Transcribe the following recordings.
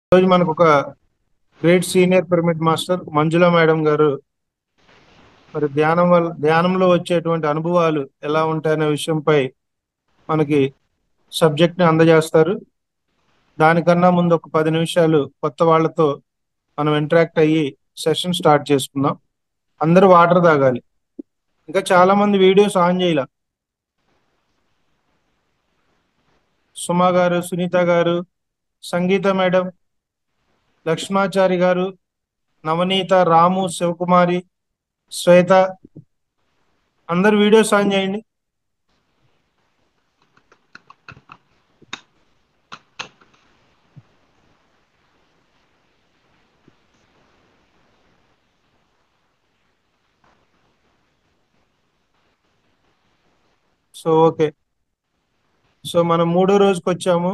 రోజు మనకు ఒక great senior pyramid master Manjula madam గారు మరి ధ్యానం వల్ల ధ్యానంలో వచ్చేటువంటి అనుభవాలు ఎలా ఉంటాయనే విషయంపై మనకి సబ్జెక్ట్ ని అందజేస్తారు దానికన్నా ముందు ఒక పది నిమిషాలు కొత్త వాళ్ళతో మనం ఇంటరాక్ట్ అయ్యి సెషన్ స్టార్ట్ చేసుకుందాం అందరూ వాటర్ తాగాలి ఇంకా చాలా మంది వీడియోస్ ఆన్ చేయాల సుమా గారు సునీత గారు సంగీత మేడం లక్ష్మాచారి గారు నవనీత రాము శివకుమారి శ్వేత అందరు వీడియోస్ ఆన్ చేయండి సో ఓకే సో మనం మూడో రోజుకి వచ్చాము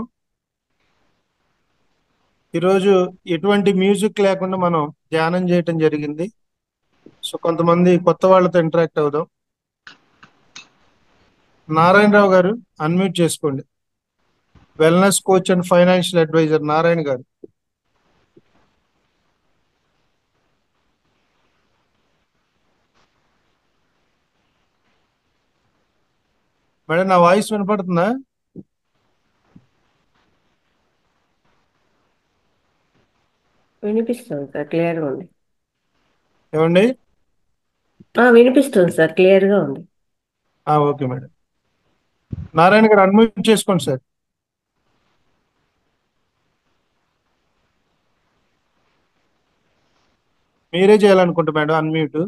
ఈరోజు ఎటువంటి మ్యూజిక్ లేకుండా మనం ధ్యానం చేయటం జరిగింది సో కొంతమంది కొత్త వాళ్ళతో ఇంటరాక్ట్ అవుదాం నారాయణరావు గారు అన్మ్యూట్ చేసుకోండి wellness coach and financial advisor Narayana గారు మేడం నా వాయిస్ వినపడుతుందా వినిపిస్తుంది సార్ క్లియర్గా ఉంది ఏమండి ఆ, వినిపిస్తుంది సార్ క్లియర్గా ఉంది ఆ, ఓకే మేడం నారాయణ గారు అన్మ్యూట్ చేసుకోండి సార్ మీరే చేయాలనుకుంటా మేడం అన్మ్యూట్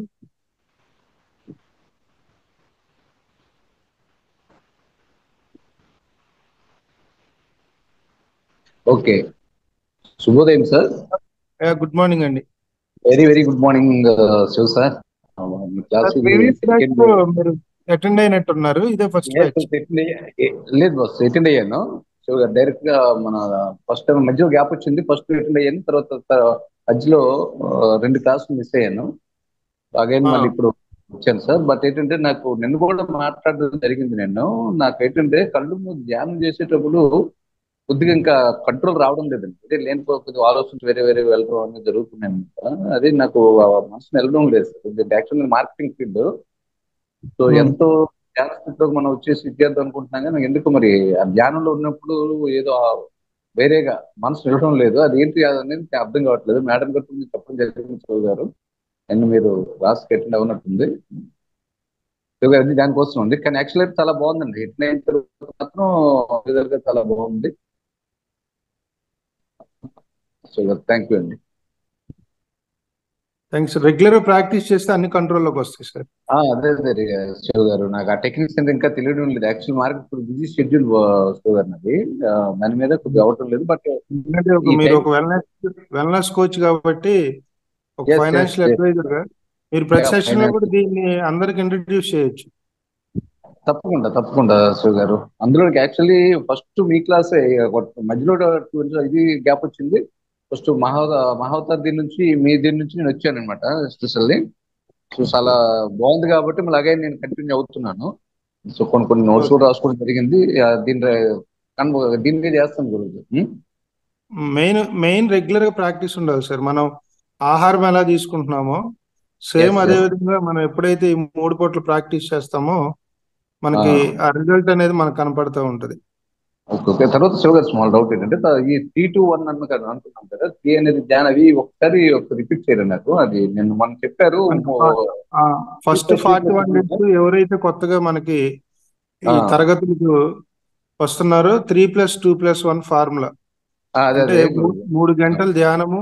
ఓకే శుభోదయం సార్ గుడ్ మార్నింగ్ అండి very very good morning Shiv sir మీ క్లాస్ ఇది ప్రీవియస్ బ్యాచ్ second- మీరు అటెండ్ అయినట్టున్నారు ఇదే ఫస్ట్ Yes, బ్యాచ్ attend అయ్యా- లేదు బాస్ అటెండ్ అయ్యాను సో డైరెక్ట్ గా మన ఫస్ట్ టైం మధ్యలో గ్యాప్ వచ్చింది ఫస్ట్ అటెండ్ అయ్యాను తర్వాత త- మధ్యలో ఆ, రెండు క్లాసులు మిస్ అయ్యాను అగైన్ Ah. మళ్ళీ ఇప్పుడు వచ్చాను సార్ బట్ ఏంటంటే నాకు నిన్ను కూడా మాట్లాడడం జరిగింది నేను నాకు ఏంటంటే కళ్ళు మూసి ధ్యానం చేసేటప్పుడు కొద్దిగా ఇంకా కంట్రోల్ రావడం లేదండి అదే లేని కొద్దిగా ఆలోచించి వేరే వేరే వెళ్ళడం అనేది జరుగుతున్నాయి అన్నమాట. అదే నాకు ఆ మనసుని వెళ్ళడం లేదు sir actually marketing field so Hmm. ఎంతో ధ్యాన స్థితిలోకి మనం వచ్చేసి ఇచ్చేద్దాం అనుకుంటున్నాం కానీ ఎందుకు మరి ఆ ధ్యానంలో ఉన్నప్పుడు ఏదో ఆ వేరేగా మనసు వెళ్ళడం లేదు అది ఏంటి అనేది నాకు అర్థం కావట్లేదు మేడం గారు మీరు చెప్పడం జరిగింది చదువు గారు అండ్ మీరు క్లాస్కి అటెండ్ అవునట్టుంది చదువు గారు అది దానికోసం ఉంది కానీ యాక్చువల్లీ అయితే చాలా బాగుందండి ఎట్లా అయిన తర్వాత మాత్రం result గా చాలా బాగుంది సో థ్యాంక్ యూ అండి థ్యాంక్స్ రెగ్యులర్ గా ప్రాక్టీస్ చేస్తే అన్ని కంట్రోల్లోకి వస్తాయి సార్ ఆ, అదే అదే శివ గారు నాకు ఆ టెక్నిక్స్ అంటే ఇంకా తెలియడం లేదు యాక్చువల్ మార్కెట్ ఇప్పుడు బిజీ షెడ్యూల్ శివ గారు నాది ఆ, దాని మీద కొద్దిగా అవటం లేదు బట్ ఎందుకంటే ఒక ఈ మీరు time- ఒక వెల్నెస్ వెల్నెస్ కోచ్ కాబట్టి ఒక Yes, yes, financial yes. Advisor గా మీరు ప్రతి Yeah, సెషన్ లో finance. కూడా దీన్ని అందరికి ఇంట్రడ్యూస్ చేయొచ్చు తప్పకుండా తప్పకుండా శివ గారు అందులో యాక్చువల్లీ ఫస్ట్ మీ క్లాస్ మధ్యలో కొంచెం ఇది గ్యాప్ వచ్చింది ఫస్ట్ మహా మహావతార్ దీని నుంచి మీ దీని నుంచి నేను వచ్చాను అనమాట ఎస్పెషల్లీ సో చాలా బాగుంది కాబట్టి మళ్ళీ అలాగే నేను కంటిన్యూ అవుతున్నాను సో కొన్ని కొన్ని నోట్స్ కూడా రాసుకోవడం జరిగింది ఆ, దీని కన్- దీని మీద చేస్తాను గురువు మెయిన్ మెయిన్ రెగ్యులర్ గా ప్రాక్టీస్ ఉండాలి సార్ మనం ఆహారం ఎలా తీసుకుంటున్నామో సేమ్ Yes, అదే yes. విధంగా మనం ఎప్పుడైతే ఈ మూడు పూట్ల ప్రాక్టీస్ చేస్తామో మనకి ఆ రిజల్ట్ అనేది మనకు కనపడుతూ ఉంటది ఓకే ఓకే తర్వాత శివ గారు స్మాల్ డౌట్ ఏంటంటే త- ఈ త్రీ టు వన్ అన్న కదా అనుకున్నాం కదా త్రీ అనేది ధ్యాన అవి ఒకసారి ఒక రిపీట్ చేయరు నాకు అది నేను మనం చెప్పారు first Yes, forty yes, one yes. Days ఎవరైతే కొత్తగా మనకి ఈ Ah. తరగతులకు వస్తున్నారో three plus two plus one formula ఆ, అదే అంటే అదే మూ- మూడు గంటలు ధ్యానము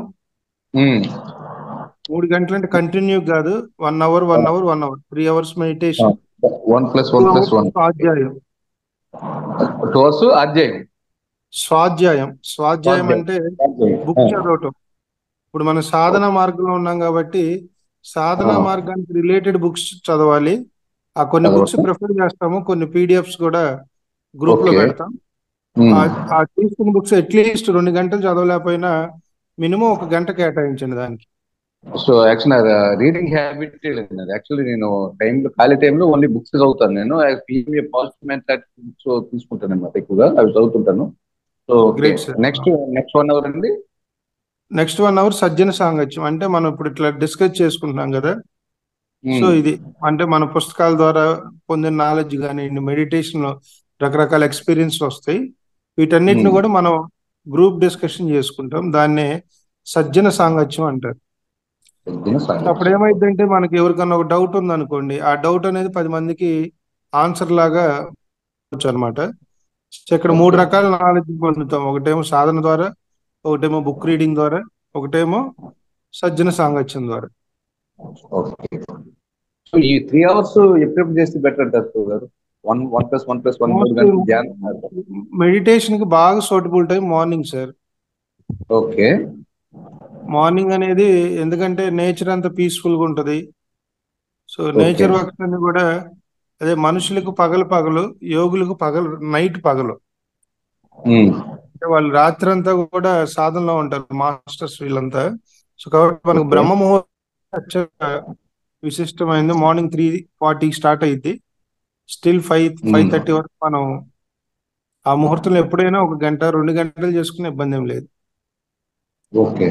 మూడు గంటలు అంటే కంటిన్యూ కాదు one hour one hour one hour three hours meditation one plus one plus one స్వాధ్యాయం టూ అవర్స్ అధ్యాయం స్వాధ్యాయం స్వాధ్యాయం స్వాధ్యాయం. అంటే బుక్ చదవటం ఇప్పుడు మనం సాధన మార్గంలో ఉన్నాం కాబట్టి సాధన Ah. మార్గానికి రిలేటెడ్ బుక్స్ చదవాలి ఆ కొన్ని బుక్స్ చదవాలి. ప్రిఫర్ చేస్తాము కొన్ని పీడిఎఫ్స్ కూడా గ్రూప్ లో Okay. పెడతాం ఆ- ఆ తీసుకున్న బుక్స్ అట్లీస్ట్ రెండు గంటలు చదవలేకపోయినా మినిమం ఒక గంట కేటాయించండి దానికి సో యాక్చువల్ రీడింగ్ హ్యాబిట్ లేదు యాక్చువల్లీ నేను టైంలో ఖాళీ టైంలో ఓన్లీ బుక్స్ చదువుతాను నేను పిఎంఏ పాజిటివ్ మెంటాలిటీ బుక్స్ తీసుకుంటాను అనమాట ఎక్కువగా అవి చదువుతుంటాను so Great, sir. Next next one hour అండి నెక్స్ట్ వన్ అవర్ సజ్జన సాంగత్యం అంటే మనం ఇప్పుడు ఇట్లా డిస్కస్ చేసుకుంటున్నాం కదా సో ఉమ్, ఇది అంటే మన పుస్తకాల ద్వారా పొందిన నాలెడ్జ్ కానివ్వండి మెడిటేషన్ లో రకరకాల ఎక్స్పీరియన్స్ వస్తాయి వీటన్నిటిని ఉమ్, కూడా మనం గ్రూప్ డిస్కషన్ చేసుకుంటాం దాన్నే సజ్జన సాంగత్యం అంటారు పొద్దున సో అప్పుడు సాయంత్రం. ఏమైందంటే మనకి ఎవరికన్నా ఒక డౌట్ ఉందనుకోండి ఆ డౌట్ అనేది పది మందికి ఆన్సర్ లాగా అనమాట సో ఇక్కడ మూడు ఓకే రకాల నాలెడ్జ్ పొందుతాం ఒకటేమో సాధన ద్వారా ఒకటేమో బుక్ రీడింగ్ ద్వారా ఒకటేమో సజ్జన సాంగత్యం ద్వారా ఓకే సో ఈ త్రీ అవర్స్ ఎప్పుడెప్పుడు చేస్తే బెటర్ అంటారు గురువు గారు one one plus one plus one మూడు గంటలు ధ్యానం మెడిటేషన్ కి బాగా suitable time morning sir okay morning అనేది ఎందుకంటే నేచర్ అంతా పీస్ఫుల్ గా ఉంటది సో ఓకే నేచర్ వర్క్స్ అన్ని కూడా అదే మనుషులకు పగలు పగలు యోగులకు పగలు నైట్ పగలు ఉమ్, అంటే వాళ్ళు రాత్రి అంతా కూడా సాధనలో ఉంటారు మాస్టర్స్ వీళ్ళంతా సో కాబట్టి మనకు ఓకే బ్రహ్మ ముహూర్తం అత్యంత విశిష్టమైంది మార్నింగ్ త్రీ ఫార్టీ స్టార్ట్ అయ్యింది still five five um, thirty వరకు మనం ఆ ముహూర్తంలో ఎప్పుడైనా ఒక గంట రెండు గంటలు చేసుకునే ఇబ్బంది ఏం లేదు ఓకే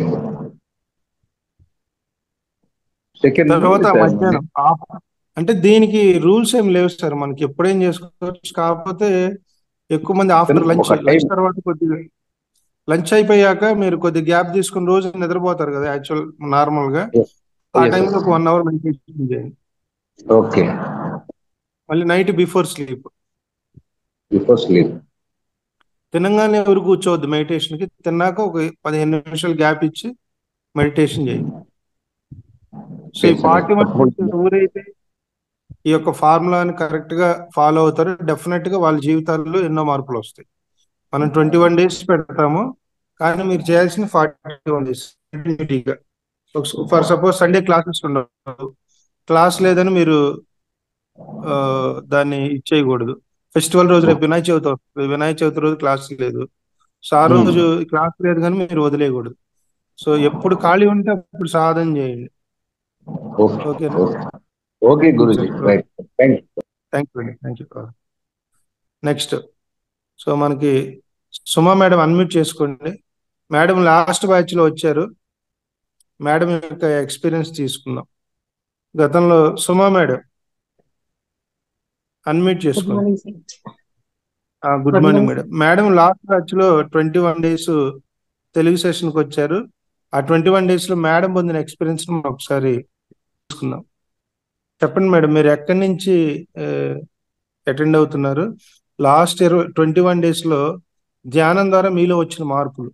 సెకండ్ తర్వాత మధ్యాహ్నం ఆఫ్- అంటే దీనికి రూల్స్ ఏం లేవు సార్ మనకి ఎప్పుడేం చేసుకోవచ్చు కాకపోతే ఎక్కువ మంది ఆఫ్టర్ లంచ్ ఒక టైం లంచ్ తర్వాత కొద్దిగా లంచ్ అయిపోయాక మీరు కొద్ది గ్యాప్ తీసుకుని రోజు నిద్రపోతారు కదా యాక్చువల్ నార్మల్ గా ఆ Yes, టైంలో yes. ఒక వన్ అవర్ మెడిటేషన్ చేయండి ఓకే మళ్ళీ night before sleep before sleep తినంగానే ఎవరు కూర్చోవద్దు మెడిటేషన్ కి తిన్నాక ఒక పదిహేను నిమిషాలు గ్యాప్ ఇచ్చి మెడిటేషన్ చేయండి సో ఈ Okay, sir. ఫార్టీ తప్పకుండా. ఎవరైతే ఈ యొక్క ఫార్ములాని కరెక్ట్ గా ఫాలో అవుతారో డెఫినెట్ గా వాళ్ళ జీవితాల్లో ఎన్నో మార్పులు వస్తాయి మనం ట్వంటీ వన్ డేస్ పెడతాము కానీ మీరు చేయాల్సిన forty one days for suppose Sunday classes ఉండవు క్లాస్ లేదని మీరు ఆ, దాన్ని ఇచ్చేయకూడదు ఫెస్టివల్ రోజు రేపు వినాయక చవితి వస్తుంది వినాయక చవితి రోజు క్లాస్ లేదు సో ఆ Hmm. రోజు క్లాస్ లేదు కానీ మీరు వదిలేయకూడదు సో ఎప్పుడు ఖాళీ ఉంటే అప్పుడు సాధన చేయండి ఓకే ఓకేనా ఓకే ఓకే గురుజీ రైట్ థ్యాంక్ థ్యాంక్ యూ అండి థ్యాంక్ యూ నెక్స్ట్ సో మనకి సుమా మేడం అన్మ్యూట్ చేసుకోండి మేడం లాస్ట్ బ్యాచ్ లో వచ్చారు మేడం యొక్క ఎక్స్పీరియన్స్ తీసుకుందాం గతంలో సుమా మేడం అన్మ్యూట్ గుడ్ చేసుకోండి morning sir good Good morning morning, madam madam last batch లో twenty one days Telugu session కి వచ్చారు ఆ ట్వంటీ వన్ డేస్ లో మేడం పొందిన ఎక్స్పీరియన్స్ ఒకసారి తీసుకుందాం చెప్పండి మేడం మీరు ఎక్కడి నుంచి అటెండ్ అవుతున్నారు లాస్ట్ ఇరవై ట్వంటీ వన్ డేస్ లో ధ్యానం ద్వారా మీలో వచ్చిన మార్పులు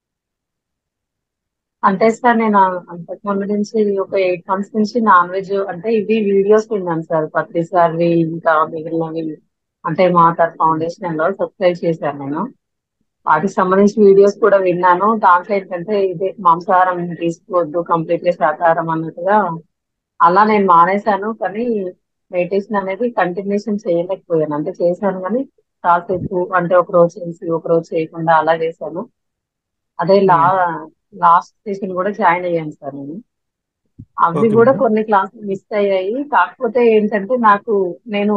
అంటే సార్ నేను అంతకు ముందు నుంచి ఒక ఎయిట్ మంత్స్ నుంచి నాన్ వెజ్ అంటే ఇవి వీడియోస్ విన్నాను సార్ ప్రతిసారి ఇంకా మిగిలినవి అంటే మాతార్ ఫౌండేషన్ లో సబ్స్క్రైబ్ చేశాను నేను వాటికి సంబంధించిన వీడియోస్ కూడా విన్నాను దాంట్లో ఏంటంటే ఇదే మాంసాహారం తీసుకోవద్దు కంప్లీట్ గా శాకాహారం అన్నట్టుగా అలా నేను మానేశాను కానీ మెడిటేషన్ అనేది కంటిన్యూషన్ చేయలేకపోయాను అంటే చేశాను కానీ కాసేపు అంటే ఒక రోజు చేసి ఒక రోజు చేయకుండా అలా చేశాను అదే లా లాస్ట్ సెషన్ కూడా జాయిన్ అయ్యాను సార్ నేను అవి Okay, కూడా madam. కొన్ని క్లాసులు మిస్ అయ్యాయి కాకపోతే ఏంటంటే నాకు నేను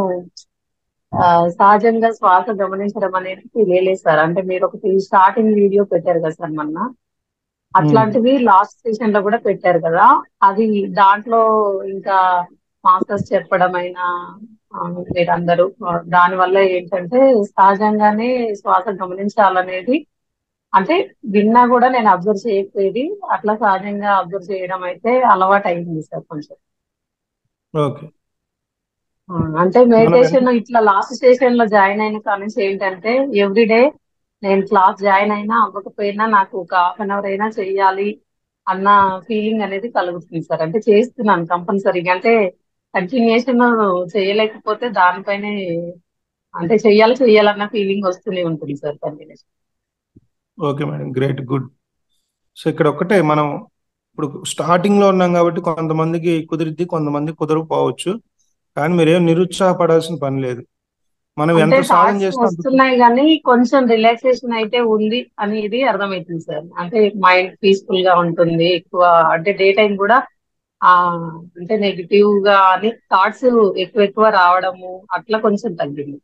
ఆ, సహజంగా శ్వాస గమనించడం అనేది తెలియలేదు సార్ అంటే మీరు ఒకటి స్టార్టింగ్ వీడియో పెట్టారు కదా సార్ మొన్న అట్లాంటివి లాస్ట్ సెషన్ లో కూడా పెట్టారు కదా అది దాంట్లో ఇంకా మాస్టర్స్ చెప్పడం అయినా ఆ, మీరందరూ ఆ, దానివల్ల ఏంటంటే సహజంగానే శ్వాస గమనించాలనేది అంటే విన్నా కూడా నేను అబ్జర్వ్ చేయకపోయేది అట్లా సహజంగా అబ్జర్వ్ చేయడం అయితే అలవాటు అయింది సార్ కొంచెం ఓకే ఆ, అంటే మెడిటేషన్ ఇట్లా లాస్ట్ స్టేషన్ లో జాయిన్ అయిన కానీ ఏంటంటే ఎవ్రీ డే నేను క్లాస్ జాయిన్ అయినా అవ్వకపోయినా నాకు ఒక హాఫ్ అన్ అవర్ అయినా చెయ్యాలి అన్న ఫీలింగ్ అనేది కలుగుతుంది సార్ అంటే చేస్తున్నాను కంపల్సరీగా అంటే కంటిన్యూషన్ చేయలేకపోతే దానిపైనే అంటే చెయ్యాలి చెయ్యాలన్న ఫీలింగ్ వస్తూనే ఉంటుంది sir continuation okay madam great good so ఇక్కడ ఒక్కటే మనం ఇప్పుడు స్టార్టింగ్ లో ఉన్నాం కాబట్టి కొంతమందికి కుదిరిద్ది కొంతమంది కుదరకపోవచ్చు కానీ మీరేం నిరుత్సాహపడాల్సిన పని లేదు మనం అంటే ఎంత సాధన థాట్స్ చేస్తే అంత వస్తున్నాయి కానీ కొంచెం రిలాక్సేషన్ అయితే ఉంది అనేది అర్థమవుతుంది సార్ అంటే మైండ్ పీస్ఫుల్ గా ఉంటుంది ఎక్కువ అంటే డే టైం కూడా ఆ అంటే నెగిటివ్ గా అని థాట్స్ ఎక్కువ ఎక్కువ రావడము అట్లా కొంచెం తగ్గింది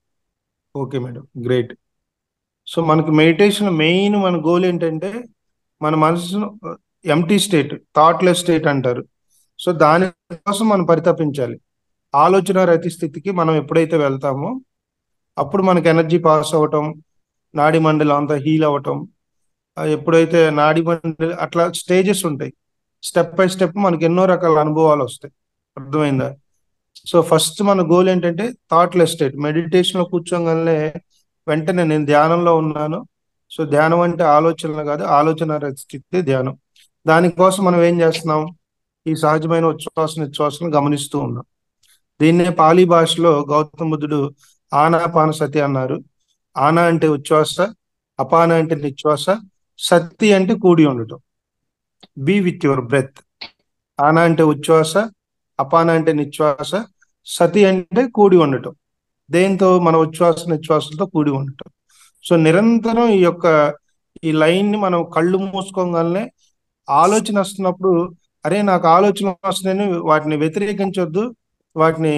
ఓకే మేడం గ్రేట్ సో మనకి మెడిటేషన్ మెయిన్ మన గోల్ ఏంటంటే మన మనసును ఎంటీ స్టేట్ థాట్లెస్ స్టేట్ అంటారు సో దానికోసం మనం పరితపించాలి ఆలోచన రతి స్థితికి మనం ఎప్పుడైతే వెళ్తామో అప్పుడు మనకి ఎనర్జీ పాస్ అవ్వటం నాడి మండలం అంతా హీల్ అవ్వటం ఆ, ఎప్పుడైతే నాడి మండలి అట్లా స్టేజెస్ ఉంటాయి స్టెప్ బై స్టెప్ మనకి ఎన్నో రకాల అనుభవాలు వస్తాయి అర్థమైందా సో ఫస్ట్ మన గోల్ ఏంటంటే థాట్లెస్ స్టేట్ మెడిటేషన్ లో కూర్చోగానే వెంటనే నేను ధ్యానంలో ఉన్నాను సో ధ్యానం అంటే ఆలోచనలు కాదు ఆలోచన రహిత స్థితి ధ్యానం దానికోసం మనం ఏం చేస్తున్నాం ఈ సహజమైన ఉచ్ఛ్వాస నిశ్వాసను గమనిస్తూ ఉన్నాం దీన్నే పాలీ భాషలో గౌతమ బుద్ధుడు ఆనాపాన సతి అన్నారు ఆనా అంటే ఉచ్ఛ్వాస అపాన అంటే నిశ్వాస సతి అంటే కూడి ఉండటం బీ విత్ యువర్ బ్రెత్ ఆనా అంటే ఉచ్ఛ్వాస అపాన అంటే నిశ్వాస సతి అంటే కూడి ఉండటం దేంతో మన ఉచ్ఛ్వాస నిశ్వాసలతో కూడి ఉండటం సో నిరంతరం ఈ యొక్క ఈ లైన్ ని మనం కళ్ళు మూసుకోగానే ఆలోచన వస్తున్నప్పుడు అరే నాకు ఆలోచన వస్తున్నాయని వాటిని వ్యతిరేకించొద్దు వాటిని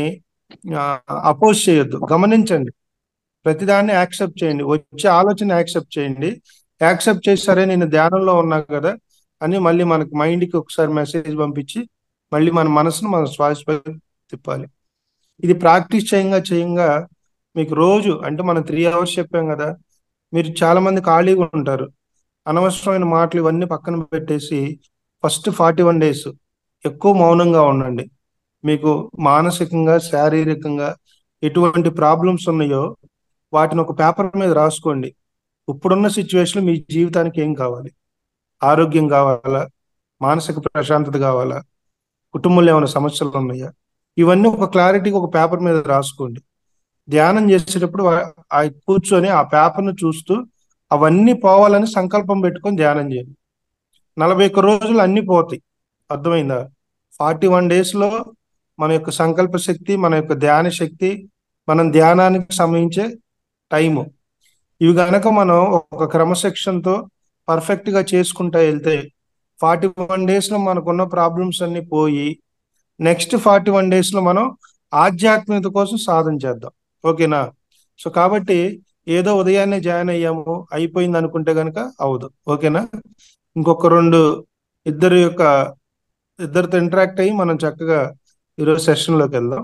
అపోజ్ చేయొద్దు గమనించండి ప్రతిదాన్ని యాక్సెప్ట్ చేయండి వచ్చే ఆలోచన యాక్సెప్ట్ చేయండి యాక్సెప్ట్ చేసి సరే నేను ధ్యానంలో ఉన్నా కదా అని మళ్ళీ మనకి మైండ్కి ఒకసారి మెసేజ్ పంపించి మళ్ళీ మన మనసును మన శ్వాసపై తిప్పాలి ఇది ప్రాక్టీస్ చేయంగా చేయంగా మీకు రోజు అంటే మనం త్రీ అవర్స్ చెప్పాం కదా మీరు చాలా మంది ఖాళీగా ఉంటారు అనవసరమైన మాటలు ఇవన్నీ పక్కన పెట్టేసి ఫస్ట్ ఫార్టీ వన్ డేస్ ఎక్కువ మౌనంగా ఉండండి మీకు మానసికంగా శారీరకంగా ఎటువంటి ప్రాబ్లమ్స్ ఉన్నాయో వాటిని ఒక పేపర్ మీద రాసుకోండి ఇప్పుడున్న సిచ్యువేషన్ మీ జీవితానికి ఏం కావాలి ఆరోగ్యం కావాలా మానసిక ప్రశాంతత కావాలా కుటుంబంలో ఏమైనా సమస్యలు ఉన్నాయా ఇవన్నీ ఒక క్లారిటీగా ఒక పేపర్ మీద రాసుకోండి ధ్యానం చేసేటప్పుడు ఆ- ఆ కూర్చొని ఆ పేపర్ను చూస్తూ అవన్నీ పోవాలని సంకల్పం పెట్టుకొని ధ్యానం చేయండి నలభై ఒక్క రోజులు అన్ని పోతాయి అర్థమైందా ఫార్టీ వన్ డేస్ లో మన యొక్క సంకల్ప శక్తి మన యొక్క ధ్యాన శక్తి మనం ధ్యానానికి సంబంధించే టైము ఇవి గనక మనం ఒక క్రమశిక్షణతో పర్ఫెక్ట్ గా చేసుకుంటా వెళ్తే ఫార్టీ వన్ డేస్ లో మనకున్న ప్రాబ్లమ్స్ అన్ని పోయి నెక్స్ట్ ఫార్టీ వన్ డేస్ లో మనం ఆధ్యాత్మికత కోసం సాధన చేద్దాం ఓకేనా సో కాబట్టి ఏదో ఉదయాన్నే జాయిన్ అయ్యాము అయిపోయింది అనుకుంటే గనక అవదు ఓకేనా ఇంకొక రెండు ఇద్దరు యొక్క ఇద్దరితో ఇంటరాక్ట్ అయ్యి మనం చక్కగా ఈరోజు సెషన్ లోకి వెళ్దాం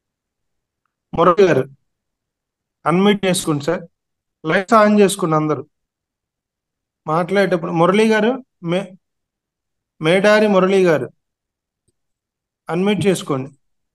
మురళి గారు అన్మ్యూట్ చేసుకోండి సార్ లైట్స్ ఆన్ చేసుకోండి అందరూ మాట్లాడేటప్పుడు మురళి గారు మే మేడారి మురళి గారు అన్మ్యూట్ చేసుకోండి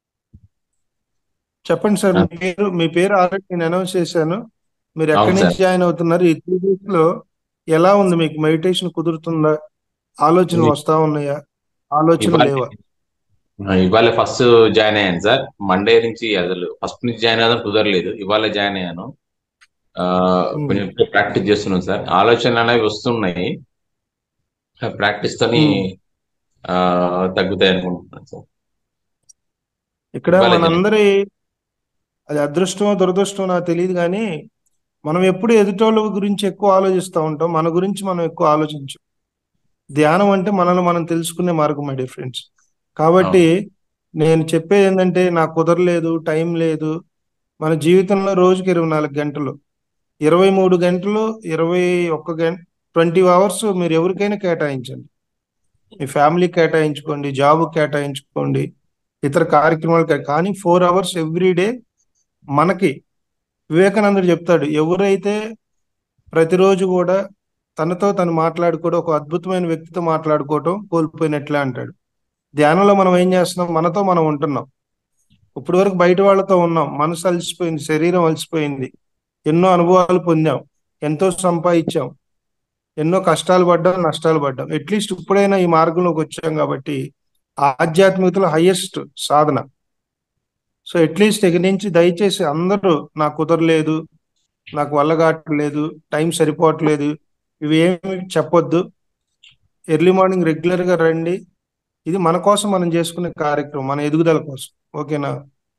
చెప్పండి సార్ మీ పేరు మీ పేరు ఆల్రెడీ నేను అనౌన్స్ చేశాను మీరు ఎక్కడి అవును నుంచి సార్. జాయిన్ అవుతున్నారు ఈ త్రీ డేస్ లో ఎలా ఉంది మీకు మెడిటేషన్ కుదురుతుందా ఆలోచనలు ఇది- వస్తా ఉన్నాయా ఆలోచన ఇవాళ లేవా ఇవాళ ఫస్ట్ జాయిన్ అయ్యాను సార్ మండే నుంచి అసలు ఫస్ట్ నుంచి జాయిన్ అవ్వడం కుదరలేదు ఇవాళ జాయిన్ అయ్యాను ఆ, Hmm. కొంచెం ప్రాక్టీస్ చేస్తున్నాను సార్ ఆలోచనలు అనేవి వస్తున్నాయి ప్రాక్టీస్ తోని Hmm. ఆ, తగ్గుతాయి అనుకుంటున్నాను సార్ ఇక్కడ ఇవాళ జాయిన్ మనందరి అది అదృష్టమో దురదృష్టమో నాకు తెలియదు కానీ మనం ఎప్పుడు ఎదుటోళ్ళ గురించి ఎక్కువ ఆలోచిస్తూ ఉంటాం మన గురించి మనం ఎక్కువ ఆలోచించం ధ్యానం అంటే మనల్ని మనం తెలుసుకునే మార్గం మై డియర్ ఫ్రెండ్స్ కాబట్టి నేను చెప్పేది ఏంటంటే నాకు కుదరలేదు టైం లేదు మన జీవితంలో రోజుకి ఇరవై నాలుగు గంటలు ఇరవై మూడు గంటలు ఇరవై ఒక్క గంట ట్వంటీ అవర్స్ మీరు ఎవరికైనా కేటాయించండి మీ ఫ్యామిలీ కేటాయించుకోండి జాబ్ కేటాయించుకోండి ఇతర కార్యక్రమాలు కే- కానీ ఫోర్ అవర్స్ ఎవ్రీ డే మనకి వివేకానందుడు చెప్తాడు ఎవరైతే ప్రతిరోజు కూడా తనతో తను మాట్లాడుకోవడం ఒక అద్భుతమైన వ్యక్తితో మాట్లాడుకోవటం కోల్పోయినట్లే అంటాడు ధ్యానంలో మనం ఏం చేస్తున్నాం మనతో మనం ఉంటున్నాం ఇప్పటి వరకు బయట వాళ్ళతో ఉన్నాం మనసు అలసిపోయింది శరీరం అలసిపోయింది ఎన్నో అనుభవాలు పొందాం ఎంతో సంపాదించాం ఎన్నో కష్టాలు పడ్డాం నష్టాలు పడ్డాం అట్లీస్ట్ ఇప్పుడైనా ఈ మార్గంలోకి వచ్చాం కాబట్టి ఆధ్యాత్మికతలో హైయెస్ట్ సాధన సో అట్లీస్ట్ ఇక నుంచి దయచేసి అందరూ నాకు కుదరలేదు నాకు వల్ల కావట్లేదు టైం సరిపోవట్లేదు ఇవి ఏమి చెప్పొద్దు ఎర్లీ మార్నింగ్ రెగ్యులర్ గా రండి ఇది మన కోసం మనం చేసుకునే కార్యక్రమం మన ఎదుగుదల కోసం ఓకేనా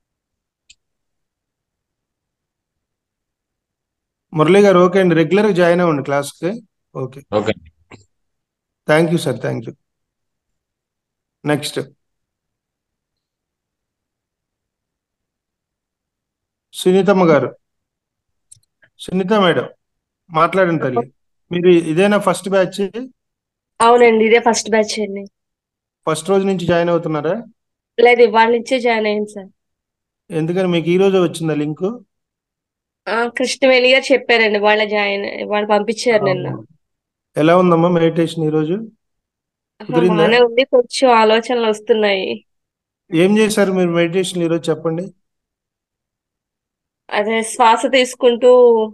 మురళి గారు ఓకే అండి రెగ్యులర్ గా జాయిన్ అవ్వండి క్లాస్కి okay okay thank you sir thank you next Sunitamma గారు సునీత మేడం మాట్లాడండి తల్లి మీరు ఇదేనా ఫస్ట్ బ్యాచ్ అవునండి ఇదే ఫస్ట్ బ్యాచ్ అండి ఫస్ట్ రోజు నుంచి జాయిన్ అవుతున్నారా లేదు ఇవాళ నుంచే జాయిన్ అయ్యింది సార్ ఎందుకని మీకు ఈ రోజే వచ్చిందా లింక్ ఆ, కృష్ణవేణి గారు చెప్పారండి వాళ్ళ జాయిన్ వాళ్ళు పంపించారు నిన్న ఎలా ఉందమ్మా మెడిటేషన్ ఈ రోజు ఆహా, కుదిరిందా బాగానే ఉంది కొంచెం ఆలోచనలు వస్తున్నాయి ఏం చేశారు మీరు మెడిటేషన్ ఈరోజు చెప్పండి అదే శ్వాస తీసుకుంటూ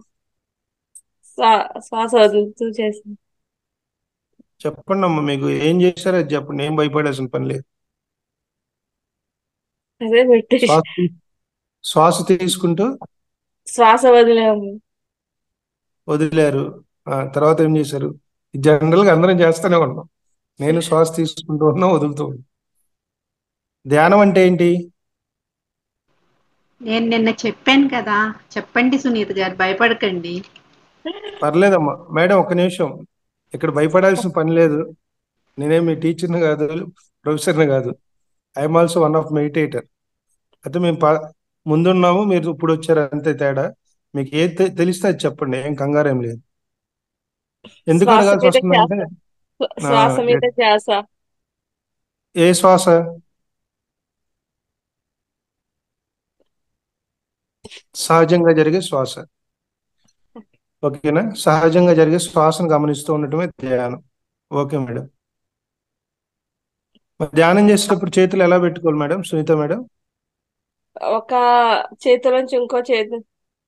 శ్వా- శ్వాస వదులుతూ చేసాను చెప్పండి అమ్మా మీకు ఏం చేశారో అది చెప్పండి ఏం భయపడాల్సిన పని లేదు అదే మెడిటేషన్ శ్వాస తీ- శ్వాస తీసుకుంటూ శ్వాస వదిలాము వదిలేరు ఆ, తర్వాత ఏం చేశారు జనరల్ గా అందరం చేస్తూనే ఉన్నాం నేను శ్వాస తీసుకుంటూ ఉన్నా వదులుతూ ఉన్నా ధ్యానం అంటే ఏంటి నేను నిన్న చెప్పాను కదా చెప్పండి సునీత గారు భయపడకండి పర్లేదమ్మా మేడం ఒక్క నిమిషం ఇక్కడ భయపడాల్సిన పని లేదు నేనేం మీ టీచర్ని కాదు ప్రొఫెసర్ని కాదు I'm also one of meditator అయితే మేము ప- ముందున్నాము మీరు ఇప్పుడు వచ్చారు అంతే తేడా మీకు ఏది తె- తెలిస్తే అది చెప్పండి ఏం కంగారు ఏం లేదు ఎందుకు శ్వాస అడగాల్సి మీద వస్తుందంటే ధ్యాస ఆ, శ్వాస మీద ధ్యాస ఏ శ్వాస సహజంగా జరిగే శ్వాస ఓకేనా సహజంగా జరిగే శ్వాసను గమనిస్తూ ఉండటమే ధ్యానం ఓకే మేడం మరి ధ్యానం చేసేటప్పుడు చేతులు ఎలా పెట్టుకోవాలి మేడం సునీత మేడం ఒక చేతిలోంచి ఇంకో చేతి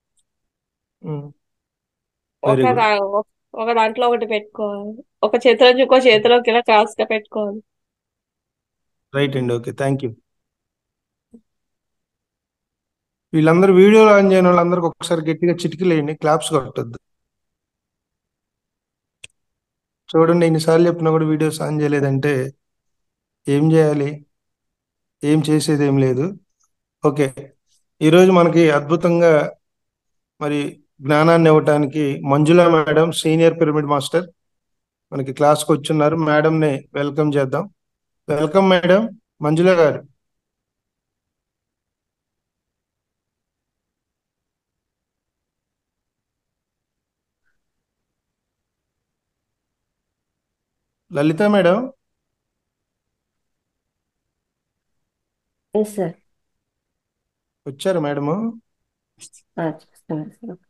వెరీ ఒక గుడ్ దా- ఒక దాంట్లో ఒకటి పెట్టుకోవాలి ఒక చేతిలోంచి ఇంకో చేతిలోకి ఇలా క్రాస్ గా పెట్టుకోవాలి రైట్ అండి ఓకే థ్యాంక్ యూ వీళ్ళందరూ వీడియో ఆన్ చేయని వాళ్ళందరికీ ఒకసారి గట్టిగా చిటికలు వేయండి క్లాప్స్ కొట్టద్దు చూడండి ఇన్నిసార్లు చెప్పినా కూడా వీడియోస్ ఆన్ చేయలేదంటే ఏం చేయాలి ఏం చేసేది ఏం లేదు ఓకే ఈరోజు మనకి అద్భుతంగా మరి జ్ఞానాన్ని ఇవ్వటానికి Manjula madam senior pyramid master మనకి క్లాస్కి వచ్చున్నారు మేడంని వెల్కమ్ చేద్దాం వెల్కమ్ మేడం మంజుల గారు లలిత మేడం ఎస్ సార్ వచ్చారు మేడము చూస్తాను సార్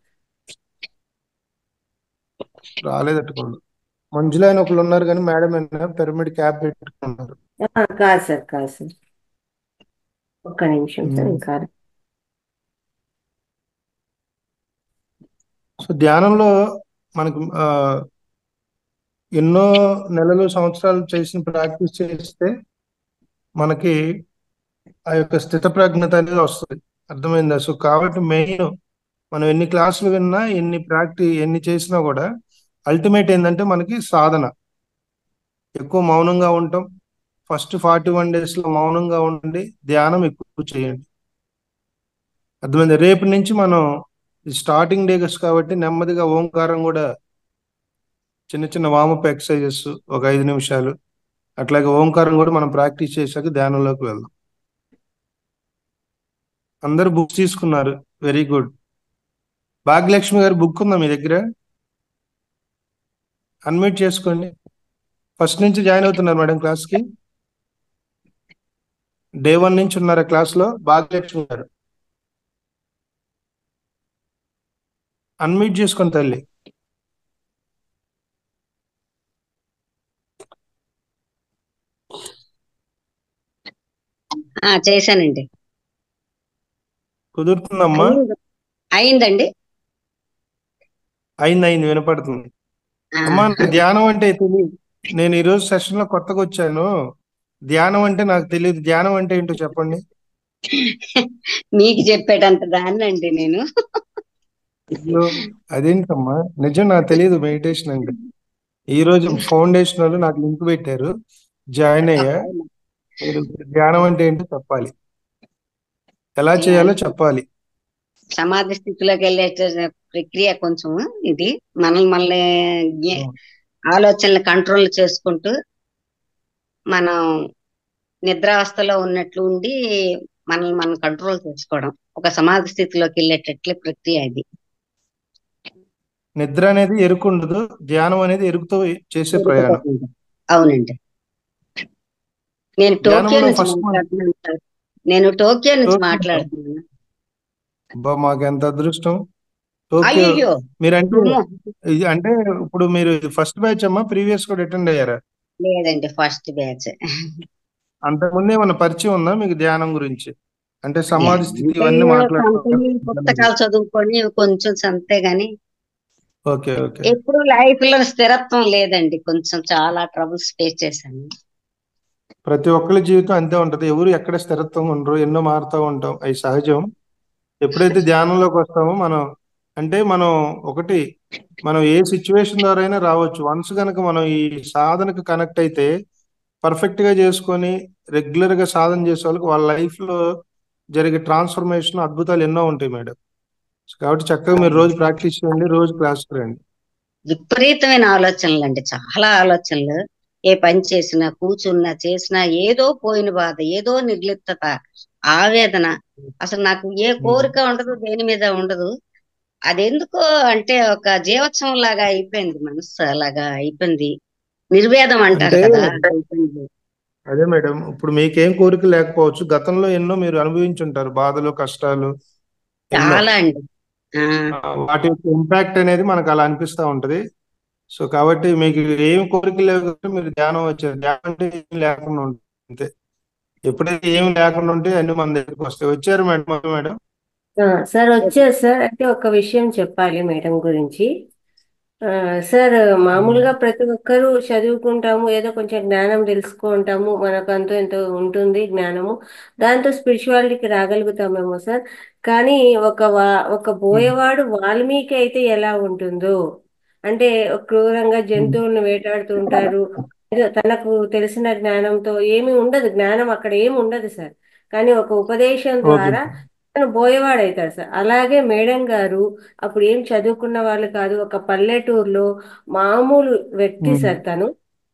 రాలేదట్టుకోండి మంజుల అని ఒకళ్ళు ఉన్నారు కానీ మేడం అయినా పిరమిడ్ క్యాప్ పెట్టుకున్నారు ఆ, కాదు సార్ కాదు సార్ ఒక్క నిమిషం సార్ మ్మ్. ఇంకా సో ధ్యానంలో మనకు ఆ, ఎన్నో నెలలు సంవత్సరాలు చేసిన ప్రాక్టీస్ చేస్తే మనకి ఆ యొక్క స్థితప్రజ్ఞత అనేది వస్తుంది అర్థమైందా సో కాబట్టి మెయిన్ మనం ఎన్ని క్లాసులు విన్నా ఎన్ని ప్రాక్టీ ఎన్ని చేసినా కూడా అల్టిమేట్ ఏంటంటే మనకి సాధన ఎక్కువ మౌనంగా ఉంటాం ఫస్ట్ ఫార్టీ వన్ డేస్ లో మౌనంగా ఉండి ధ్యానం ఎక్కువ చేయండి అర్థమైంది రేపు నుంచి మనం స్టార్టింగ్ డేస్ కాబట్టి నెమ్మదిగా ఓంకారం కూడా చిన్న చిన్న వామప్ ఎక్సర్సైజెస్ ఒక ఐదు నిమిషాలు అట్లాగే ఓంకారం కూడా మనం ప్రాక్టీస్ చేశాక ధ్యానంలోకి వెళ్దాం అందరు బుక్స్ తీసుకున్నారు వెరీ గుడ్ భాగ్యలక్ష్మి గారి బుక్ ఉందా మీ దగ్గర అన్మ్యూట్ చేసుకోండి ఫస్ట్ నుంచి జాయిన్ అవుతున్నారు మేడం క్లాస్ కి డే వన్ నుంచి ఉన్నారా క్లాస్ లో భాగ్యలక్ష్మి గారు అన్మ్యూట్ చేసుకోండి తల్లి ఆ చేశానండి కుదురుతుందమ్మా అయింది అయిందండి అయింది అయింది వినపడుతుంది ఆ, అమ్మా నాకు ధ్యానం అంటే తెలియదు నేను ఈ రోజు సెషన్ లో కొత్తగా వచ్చాను ధ్యానం అంటే నాకు తెలియదు ధ్యానం అంటే ఏంటో చెప్పండి మీకు చెప్పేటంత దాన్నండి నేను అయ్యో అదేంటమ్మా నిజం నాకు తెలియదు మెడిటేషన్ అంటే ఈ రోజు ఫౌండేషన్ వాళ్ళు నాకు లింక్ పెట్టారు జాయిన్ అయ్యా మీరు ధ్యానం అంటే ఏంటో చెప్పాలి ఎలా చేయాలో చెప్పాలి సమాధి స్థితిలోకి వెళ్ళే ప్రక్రియ కొంచెం ఇది మనల్ని మనల్ని జ్ఞ- ఆలోచనలు కంట్రోల్ చేసుకుంటూ మనం నిద్రావస్థలో ఉన్నట్లు ఉండి మనల్ని మనం కంట్రోల్ చేసుకోవడం ఒక సమాధి స్థితిలోకి వెళ్ళేటట్లే ప్రక్రియ ఇది నిద్ర అనేది ఎరుకు ఉండదు ధ్యానం అనేది ఎరుకుతో చేసే ప్రయాణం అవునండి నేను టోక్యో ధ్యానంలో నుంచి ఫస్ట్ మాట్లాడుతున్నాను సార్ నేను టోక్యో నుంచి టోక్యో మాట్లాడుతున్నాను అబ్బా మాకు ఎంత అదృష్టం టోక్యో అయ్యో మీరంటే అమ్మో ఇది అంటే ఇప్పుడు మీరు ఫస్ట్ బ్యాచ్ అమ్మా ప్రీవియస్ కూడా అటెండ్ అయ్యారా లేదండి ఫస్ట్ బ్యాచ్ అంతకుముందు ఏమన్నా పరిచయం ఉందా మీకు ధ్యానం గురించి అంటే సమాధి స్థితి అంటే ఇవన్నీ కంపెనీ పుస్తకాలు చదువుకొని కొంచెం అంతే గాని ఓకే ఓకే ఎప్పుడు లైఫ్ లో స్థిరత్వం లేదండి కొంచెం చాలా ట్రబుల్స్ ఫేస్ చేశాను ప్రతి ఒక్కరి జీవితం అంతే ఉంటది ఎవరు ఎక్కడ స్థిరత్వంగా ఉండరు ఎన్నో మారుతూ ఉంటాం అవి సహజం ఎప్పుడైతే ధ్యానంలోకి వస్తామో మనం అంటే మనం ఒకటి మనం ఏ సిచ్యువేషన్ ద్వారా అయినా రావచ్చు వన్స్ కనుక మనం ఈ సాధనకు కనెక్ట్ అయితే పర్ఫెక్ట్ గా చేసుకొని రెగ్యులర్ గా సాధన చేసే వాళ్ళకి వాళ్ళ లైఫ్ లో జరిగే ట్రాన్స్ఫర్మేషన్ అద్భుతాలు ఎన్నో ఉంటాయి మేడం కాబట్టి చక్కగా మీరు రోజు ప్రాక్టీస్ చేయండి రోజు క్లాస్కి రండి విపరీతమైన ఆలోచనలు అండి చాలా ఆలోచనలు ఏ పని చేసినా కూర్చున్నా చేసినా ఏదో పోయిన బాధ ఏదో నిర్లిప్తత ఆవేదన అసలు నాకు ఏ కోరిక ఉండదు దేని మీద ఉండదు అదెందుకో అంటే ఒక జీవోత్సవం లాగా అయిపోయింది మనసు అలాగా అయిపోయింది నిర్వేదం అంటారు అంటే కదా అయిపోయింది అదే మేడం ఇప్పుడు మీకేం కోరిక లేకపోవచ్చు గతంలో ఎన్నో మీరు అనుభవించుంటారు బాధలు కష్టాలు ఎన్నో చాలా అండి ఆ ఆ, వాటి యొక్క ఇంపాక్ట్ అనేది మనకు అలా అనిపిస్తూ ఉంటది సో కాబట్టి మీకు ఏం కోరిక లేవు కాబట్టి మీరు ధ్యానం వచ్చారు ధ్యానం అంటే ఏం లేకుండా ఉంటుంది అంతే ఎప్పుడైతే ఏం లేకుండా ఉంటే అన్ని మన దగ్గరికి వస్తాయి వచ్చారు మేడం మేడం ఆ, సార్ వచ్చారు సార్ అంటే ఒక విషయం చెప్పాలి మేడం గురించి ఆ, సార్ మామూలుగా ప్రతి ఒక్కరూ చదువుకుంటాము ఏదో కొంచెం జ్ఞానం తెలుసుకుంటాము మనకు అంతో ఎంతో ఉంటుంది జ్ఞానము దాంతో స్పిరిచువాలిటీకి రాగలుగుతామేమో సార్ కానీ ఒక వా ఒక బోయవాడు వాల్మీకి అయితే ఎలా ఉంటుందో అంటే క్రూరంగా జంతువులను వేటాడుతూ ఉంటారు ఏదో తనకు తెలిసిన జ్ఞానంతో ఏమీ ఉండదు జ్ఞానం అక్కడ ఏమి ఉండదు సార్ కానీ ఒక ఉపదేశం ఓకే ద్వారా తను బోయవాడవుతాడు సార్ అలాగే మేడం గారు అప్పుడు ఏం చదువుకున్న వాళ్ళు కాదు ఒక పల్లెటూరులో మామూలు వ్యక్తి సార్ తను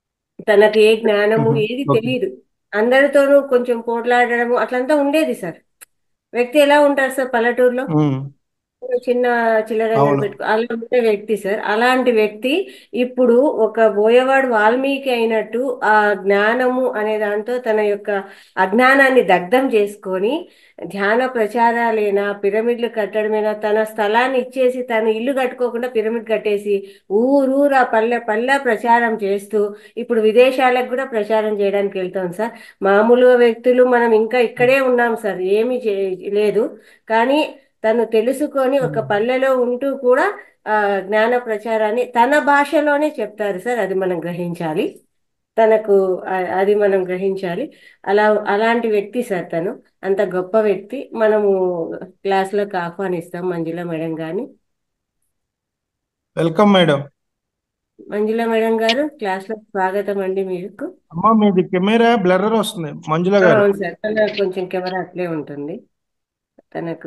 తనకు ఏ జ్ఞానము ఏది ఓకే తెలియదు అందరితోనూ కొంచెం పోట్లాడడము అట్లంతా ఉండేది సార్ వ్యక్తి ఎలా ఉంటారు సార్ పల్లెటూరులో ఉమ్, చిన్న చిల్లర అవును పెట్టుకో అలా ఉండే వ్యక్తి సార్ అలాంటి వ్యక్తి ఇప్పుడు ఒక బోయవాడు వాల్మీకి అయినట్టు ఆ జ్ఞానము అనే దాంతో తన యొక్క అజ్ఞానాన్ని దగ్ధం చేసుకొని ధ్యాన ప్రచారాలైనా పిరమిడ్లు కట్టడమైనా తన స్థలాన్ని ఇచ్చేసి తను ఇల్లు కట్టుకోకుండా పిరమిడ్ కట్టేసి ఊరూరా పల్లె పల్లె ప్రచారం చేస్తూ ఇప్పుడు విదేశాలకు కూడా ప్రచారం చేయడానికి వెళ్తాం సార్ మామూలుగా వ్యక్తులు మనం ఇంకా ఇక్కడే ఉన్నాం సార్ ఏమీ చే లేదు కానీ తను తెలుసుకొని ఒక పల్లెలో ఉంటూ కూడా ఆ జ్ఞాన ప్రచారాన్ని తన భాషలోనే చెప్తారు సార్ అది మనం గ్రహించాలి తనకు ఆ- అది మనం గ్రహించాలి అలా అలాంటి వ్యక్తి సార్ తను అంత గొప్ప వ్యక్తి మనము క్లాస్లోకి ఆహ్వానిస్తాం మంజుల మేడం గారిని వెల్కమ్ మేడం మంజుల మేడం గారు క్లాస్లో స్వాగతం అండి మీకు అమ్మా మీది కెమెరా బ్లర్రర్ వస్తుంది మంజుల ఆ, గారు అవును సార్ తన కొంచెం కెమెరా అట్లే ఉంటుంది తనకు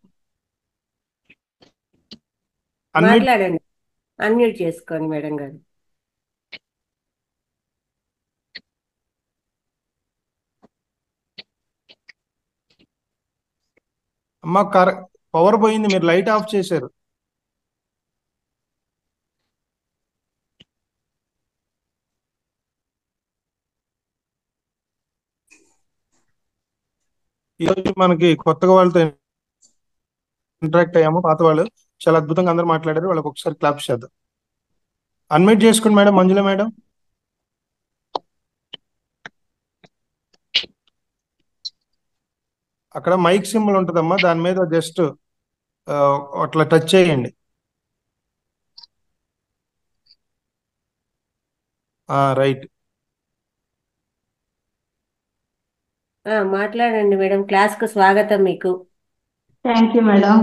అన్మ్యూట్ మాట్లాడండి అన్మ్యూట్ చేసుకోండి మేడం గారు అమ్మా కర పవర్ పోయింది మీరు లైట్ ఆఫ్ చేశారు ఈరోజు మనకి కొత్తగా వాళ్ళతో ఇంటరాక్ట్ అయ్యాము పాత వాళ్ళు చాలా అద్భుతంగా అందరూ మాట్లాడారు వాళ్ళకి ఒకసారి క్లాప్స్ చేద్దాం అన్మ్యూట్ చేసుకోండి మేడం మంజుల మేడం అక్కడ మైక్ సింబల్ ఉంటుందమ్మా దాని మీద జస్ట్ అట్లా టచ్ చేయండి రైట్ ఆ, మాట్లాడండి మేడం క్లాస్కు స్వాగతం మీకు thank you madam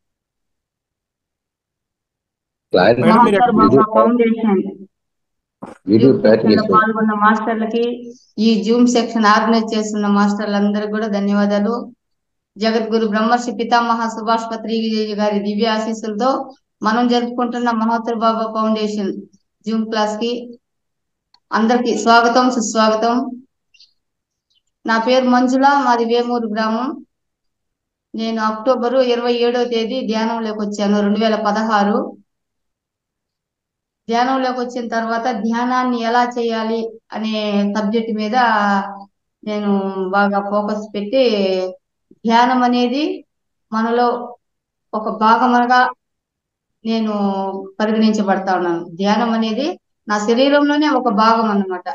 clarity madam మీరు మహాసార్ ఎక్కడ Baba video foundation video Zoom clarity section లో చేశారు పాల్గొన్న మాస్టర్లకి ఈ జూమ్ సెక్షన్ ఆర్గనైజ్ చేస్తున్న మాస్టర్లందరికీ కూడా ధన్యవాదాలు జగద్గురు బ్రహ్మర్షి పితామహ సుభాష్ పత్రిక గారి దివ్య ఆశీస్సులతో మనం జరుపుకుంటున్న మహోత్తర బాబా ఫౌండేషన్ జూమ్ క్లాస్ కి అందరికి స్వాగతం సుస్వాగతం నా పేరు మంజుల మాది వేమూరు గ్రామం నేను అక్టోబరు ఇరవై ఏడో తేదీ ధ్యానంలోకి వచ్చాను రెండు వేల పదహారు ధ్యానంలోకి వచ్చిన తర్వాత ధ్యానాన్ని ఎలా చేయాలి అనే సబ్జెక్ట్ మీద నేను బాగా ఫోకస్ పెట్టి ధ్యానం అనేది మనలో ఒక భాగముగా నేను పరిగణించబడతా ఉన్నాను ధ్యానం అనేది నా శరీరంలోనే ఒక భాగం అన్నమాట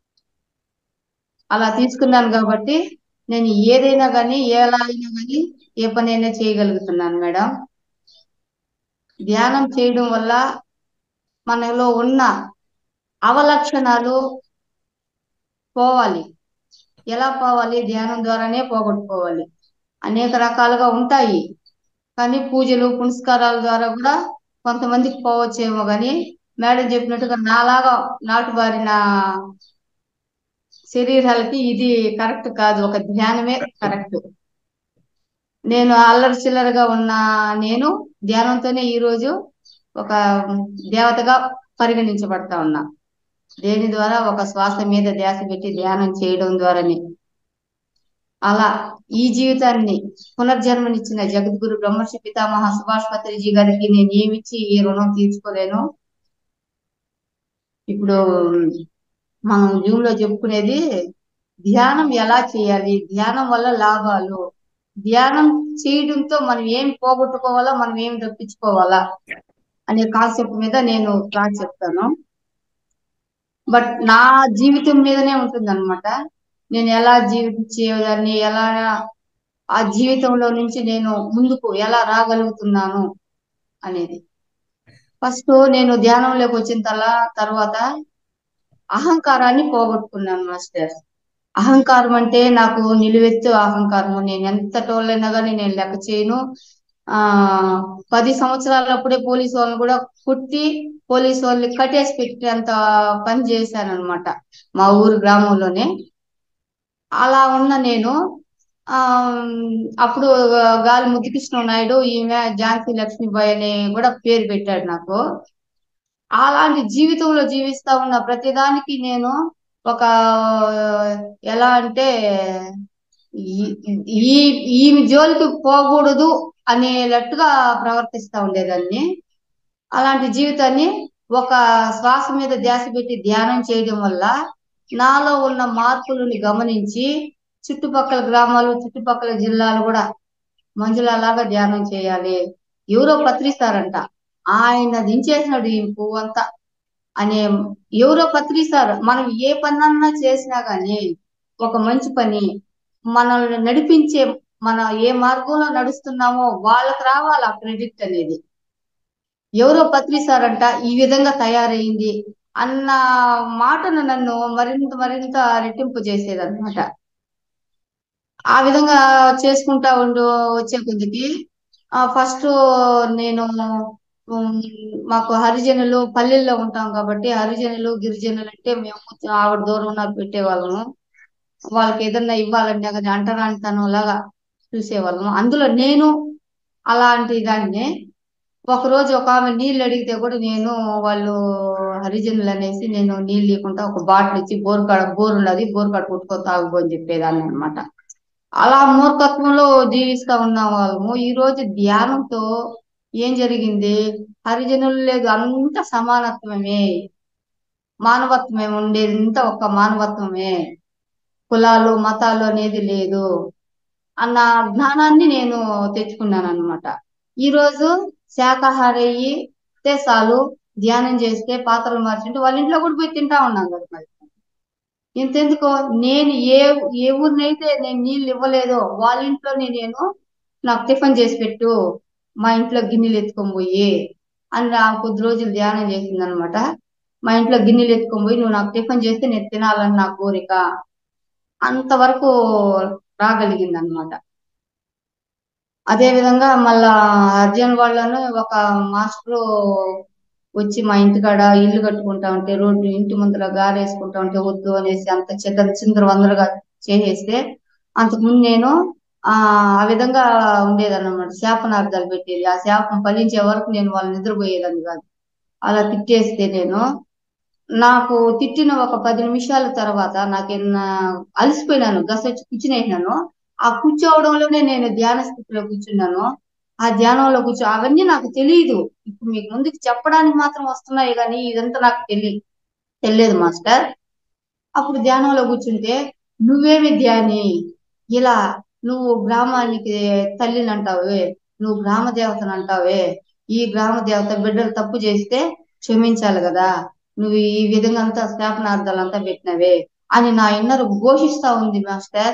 అలా తీసుకున్నాను కాబట్టి నేను ఏదైనా కానీ ఎలా అయినా కానీ ఏ పనైనా చేయగలుగుతున్నాను మేడం ధ్యానం చేయడం వల్ల మనలో ఉన్న అవలక్షణాలు పోవాలి ఎలా పోవాలి ధ్యానం ద్వారానే పోగొట్టుకోవాలి అనేక రకాలుగా ఉంటాయి కానీ పూజలు పునస్కారాల ద్వారా కూడా కొంతమందికి పోవచ్చేమో కానీ మేడం చెప్పినట్టుగా నాలాగా నాటుబారిన శరీరాలకి ఇది కరెక్ట్ కాదు ఒక ధ్యానమే కరెక్ట్ నేను అల్లరి చిల్లరగా ఉన్న నేను ధ్యానంతోనే ఈ రోజు ఒక దేవతగా పరిగణించబడతా ఉన్నా దేని ద్వారా ఒక శ్వాస మీద ధ్యాస పెట్టి ధ్యానం చేయడం ద్వారానే అలా ఈ జీవితాన్ని పునర్జన్మనిచ్చిన జగద్గురు బ్రహ్మర్షి పితామహ సుభాష్ పత్రిజీ గారికి నేను ఏమిచ్చి ఈ రుణం తీర్చుకోలేను ఇప్పుడు మనం జూమ్ లో చెప్పుకునేది ధ్యానం ఎలా చేయాలి ధ్యానం వల్ల లాభాలు ధ్యానం చేయడంతో మనం ఏం పోగొట్టుకోవాలా మనం ఏం తప్పించుకోవాలా అనే కాన్సెప్ట్ మీద నేను క్లాస్ చెప్తాను బట్ నా జీవితం మీదనే ఉంటుంది అనమాట నేను ఎలా జీవించేదాన్ని ఎలా ఆ జీవితంలో నుంచి నేను ముందుకు ఎలా రాగలుగుతున్నాను అనేది ఫస్ట్ నేను ధ్యానంలోకి వచ్చిన తలా తర్వాత అహంకారాన్ని పోగొట్టుకున్నాను మాస్టర్ అహంకారం అంటే నాకు నిలువెత్తు అహంకారం నేను ఎంత టోళ్ళైనా కానీ నేను లెక్క చేయను ఆ పది సంవత్సరాలప్పుడే పోలీసు వాళ్ళని కూడా కుట్టి పోలీసు వాళ్ళని కట్టేసి పెట్టేంత పని చేశాను అనమాట మా ఊరు గ్రామంలోనే అలా ఉన్న నేను ఆ అప్పుడు గాలి ముద్దుకృష్ణ నాయుడు ఈమె ఝాన్సీ లక్ష్మీబాయి అని కూడా పేరు పెట్టాడు నాకు అలాంటి జీవితంలో జీవిస్తా ఉన్న ప్రతిదానికి నేను ఒక ఎలా అంటే ఈ ఈమె జోలికి పోకూడదు అనేటట్టుగా ప్రవర్తిస్తా ఉండేదాన్ని అలాంటి జీవితాన్ని ఒక శ్వాస మీద ధ్యాస పెట్టి ధ్యానం చేయడం వల్ల నాలో ఉన్న మార్పులను గమనించి చుట్టుపక్కల గ్రామాలు చుట్టుపక్కల జిల్లాలు కూడా మంజులలాగా ధ్యానం చేయాలి ఎవరో పత్రిస్తారంట ఆయన దించేసినాడు ఈ పువ్వు అంతా అనే ఎవరో పత్రిస్తారు మనం ఏ పనన్నా చేసినా గాని ఒక మంచి పని మనల్ని నడిపించే మన ఏ మార్గంలో నడుస్తున్నామో వాళ్ళకి రావాలి ఆ క్రెడిట్ అనేది ఎవరో పత్రిస్తారంట ఈ విధంగా తయారైంది అన్న మాటను నన్ను మరింత మరింత రెట్టింపు చేసేదన్నమాట ఆ విధంగా చేసుకుంటా ఉండు వచ్చే కొద్దికి ఫస్ట్ నేను మాకు హరిజనులు పల్లెల్లో ఉంటాం కాబట్టి హరిజనులు గిరిజనులు అంటే మేము ఆవిడ దూరం నాకు పెట్టేవాళ్ళము వాళ్ళకి ఏదన్నా ఇవ్వాలంటే కానీ అంటరానితనం లాగా చూసేవాళ్ళము అందులో నేను అలాంటి దాన్ని ఒకరోజు ఒక ఆమె నీళ్ళు అడిగితే కూడా నేను వాళ్ళు హరిజనులు అనేసి నేను నీళ్ళు లేకుండా ఒక బాటిల్ ఇచ్చి బోరు కాడ బోరు ఉన్నది బోరు కాడ కొట్టుకో తాగుబో అని చెప్పేదాన్ని అనమాట అలా మూర్ఖత్వంలో జీవిస్తా ఉన్న వాళ్ళము ఈ రోజు ధ్యానంతో ఏం జరిగింది హరిజనులు లేదు అంత సమానత్వమే మానవత్వమే ఉండేది ఇంత ఒక మానవత్వమే కులాలు మతాలు అనేది లేదు అన్న జ్ఞానాన్ని నేను తెచ్చుకున్నాను అనమాట ఈ రోజు శాకాహారి అయ్యి చాలు ధ్యానం చేస్తే పాత్రలు మార్చుంటే వాళ్ళ ఇంట్లో కూడా పోయి తింటా ఉన్నాం కదా మరి ఇంతెందుకో నేను ఏ ఏ ఊరినైతే నేను నీళ్ళు ఇవ్వలేదో వాళ్ళ ఇంట్లోనే నేను నాకు టిఫిన్ చేసి పెట్టు మా ఇంట్లో గిన్నెలు ఎత్తుకొని పోయి అని ఆ కొద్ది రోజులు ధ్యానం చేసింది అనమాట మా ఇంట్లో గిన్నెలు ఎత్తుకొని పోయి నువ్వు నాకు టిఫిన్ చేస్తే నేను తినాలని నా కోరిక అంతవరకు రాగలిగింది అనమాట అదే విధంగా మళ్ళా అర్జున్ వాళ్ళను ఒక మాస్టర్ వచ్చి మా ఇంటికాడ ఇల్లు కట్టుకుంటా ఉంటే రోడ్డు ఇంటి ముందర గారేసుకుంటా ఉంటే వద్దు అనేసి అంత చెత్త చిందర వందరగా చేసేస్తే అంతకుముందు నేను ఆ ఆ విధంగా ఉండేదన్నమాట శాపనార్థాలు పెట్టేది ఆ శాపం ఫలించే వరకు నేను వాళ్ళు నిద్రపోయేదాన్ని కాదు అలా తిట్టేస్తే నేను నాకు తిట్టిన ఒక పది నిమిషాల తర్వాత నాకు అలసిపోయినాను గస వచ్చి కూర్చునేసినాను ఆ కూర్చోవడంలోనే నేను ధ్యాన స్థితిలో కూర్చున్నాను ఆ ధ్యానంలో కూర్చో అవన్నీ నాకు తెలియదు ఇప్పుడు మీకు ముందుకు చెప్పడానికి మాత్రం వస్తున్నాయి కానీ ఇదంతా నాకు తెలియదు తెలియదు మాస్టర్ అప్పుడు ధ్యానంలో కూర్చుంటే నువ్వేమి ధ్యాని ఇలా నువ్వు గ్రామానికి తల్లిని అంటావే నువ్వు గ్రామ దేవతను అంటావే ఈ గ్రామ దేవత బిడ్డలు తప్పు చేస్తే క్షమించాలి కదా నువ్వు ఈ విధంగా అంతా శాపనార్థాలు అంతా పెట్టినవే అని నా ఇన్నర్ ఘోషిస్తా ఉంది మాస్టర్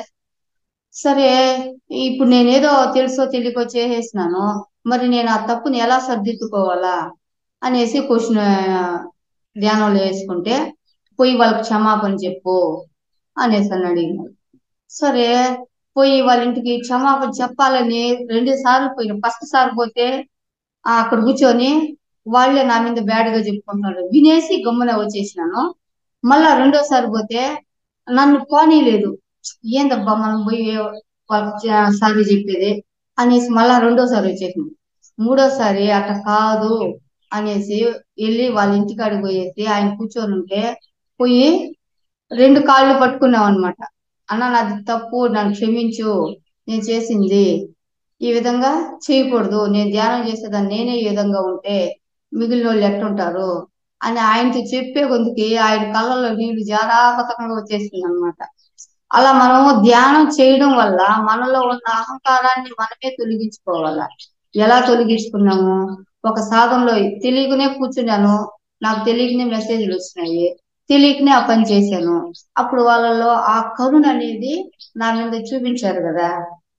సరే ఇప్పుడు నేనేదో తెలుసో తెలియకో చేసేసినాను మరి నేను ఆ తప్పుని ఎలా సర్దిద్దుకోవాలా అనేసి క్వశ్చన్ ధ్యానంలో వేసుకుంటే పోయి వాళ్ళకి క్షమాపణ చెప్పు అనేసి అని అడిగినారు సరే పోయి వాళ్ళ ఇంటికి క్షమాపణ చెప్పాలని రెండు సార్లు పోయిన ఫస్ట్ సారి పోతే ఆ అక్కడ కూర్చొని వాళ్ళే నా మీద బ్యాడ్ గా చెప్పుకుంటున్నారు వినేసి గమ్మున వచ్చేసినాను మళ్ళా రెండోసారి పోతే నన్ను పోనీలేదు ఏందబ్బా మనం పోయి వాళ్ళకి సారీ చెప్పేది అనేసి మళ్ళా రెండోసారి వచ్చేసినాం మూడోసారి అట్ట కాదు అనేసి వెళ్ళి వాళ్ళ ఇంటికాడికి పోయేసి ఆయన కూర్చొని ఉంటే పోయి రెండు కాళ్ళు పట్టుకున్నాం అనమాట అన్న నాది తప్పు నన్ను క్షమించు నేను చేసింది ఈ విధంగా చేయకూడదు నేను ధ్యానం చేసేదాన్ని నేనే ఈ విధంగా ఉంటే మిగిలిన వాళ్ళు ఎట్టుంటారు అని ఆయనతో చెప్పే కొందుకి ఆయన కళ్ళల్లో నీళ్లు జారాపతంగా వచ్చేసింది అనమాట అలా మనము ధ్యానం చేయడం వల్ల మనలో ఉన్న అహంకారాన్ని మనమే తొలగించుకోవాలా ఎలా తొలగించుకున్నాము ఒక సాధనలో తెలియకనే కూర్చున్నాను నాకు తెలియకనే మెసేజ్లు వచ్చినాయి తెలియకనే ఆ పని చేశాను అప్పుడు వాళ్ళలో ఆ కరుణ అనేది నా మీద చూపించారు కదా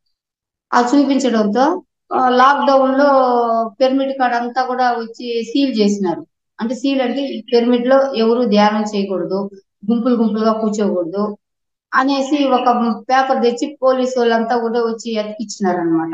ఆ చూపించడంతో లాక్డౌన్ లో పిరమిడ్ కాడ అంతా కూడా వచ్చి సీల్ చేసినారు అంటే సీల్ అంటే పిరమిడ్ లో ఎవరు ధ్యానం చేయకూడదు గుంపులు గుంపులుగా కూర్చోకూడదు అనేసి ఒక పేపర్ తెచ్చి పోలీసు వాళ్ళంతా కూడా వచ్చి అతికిచ్చినారు అనమాట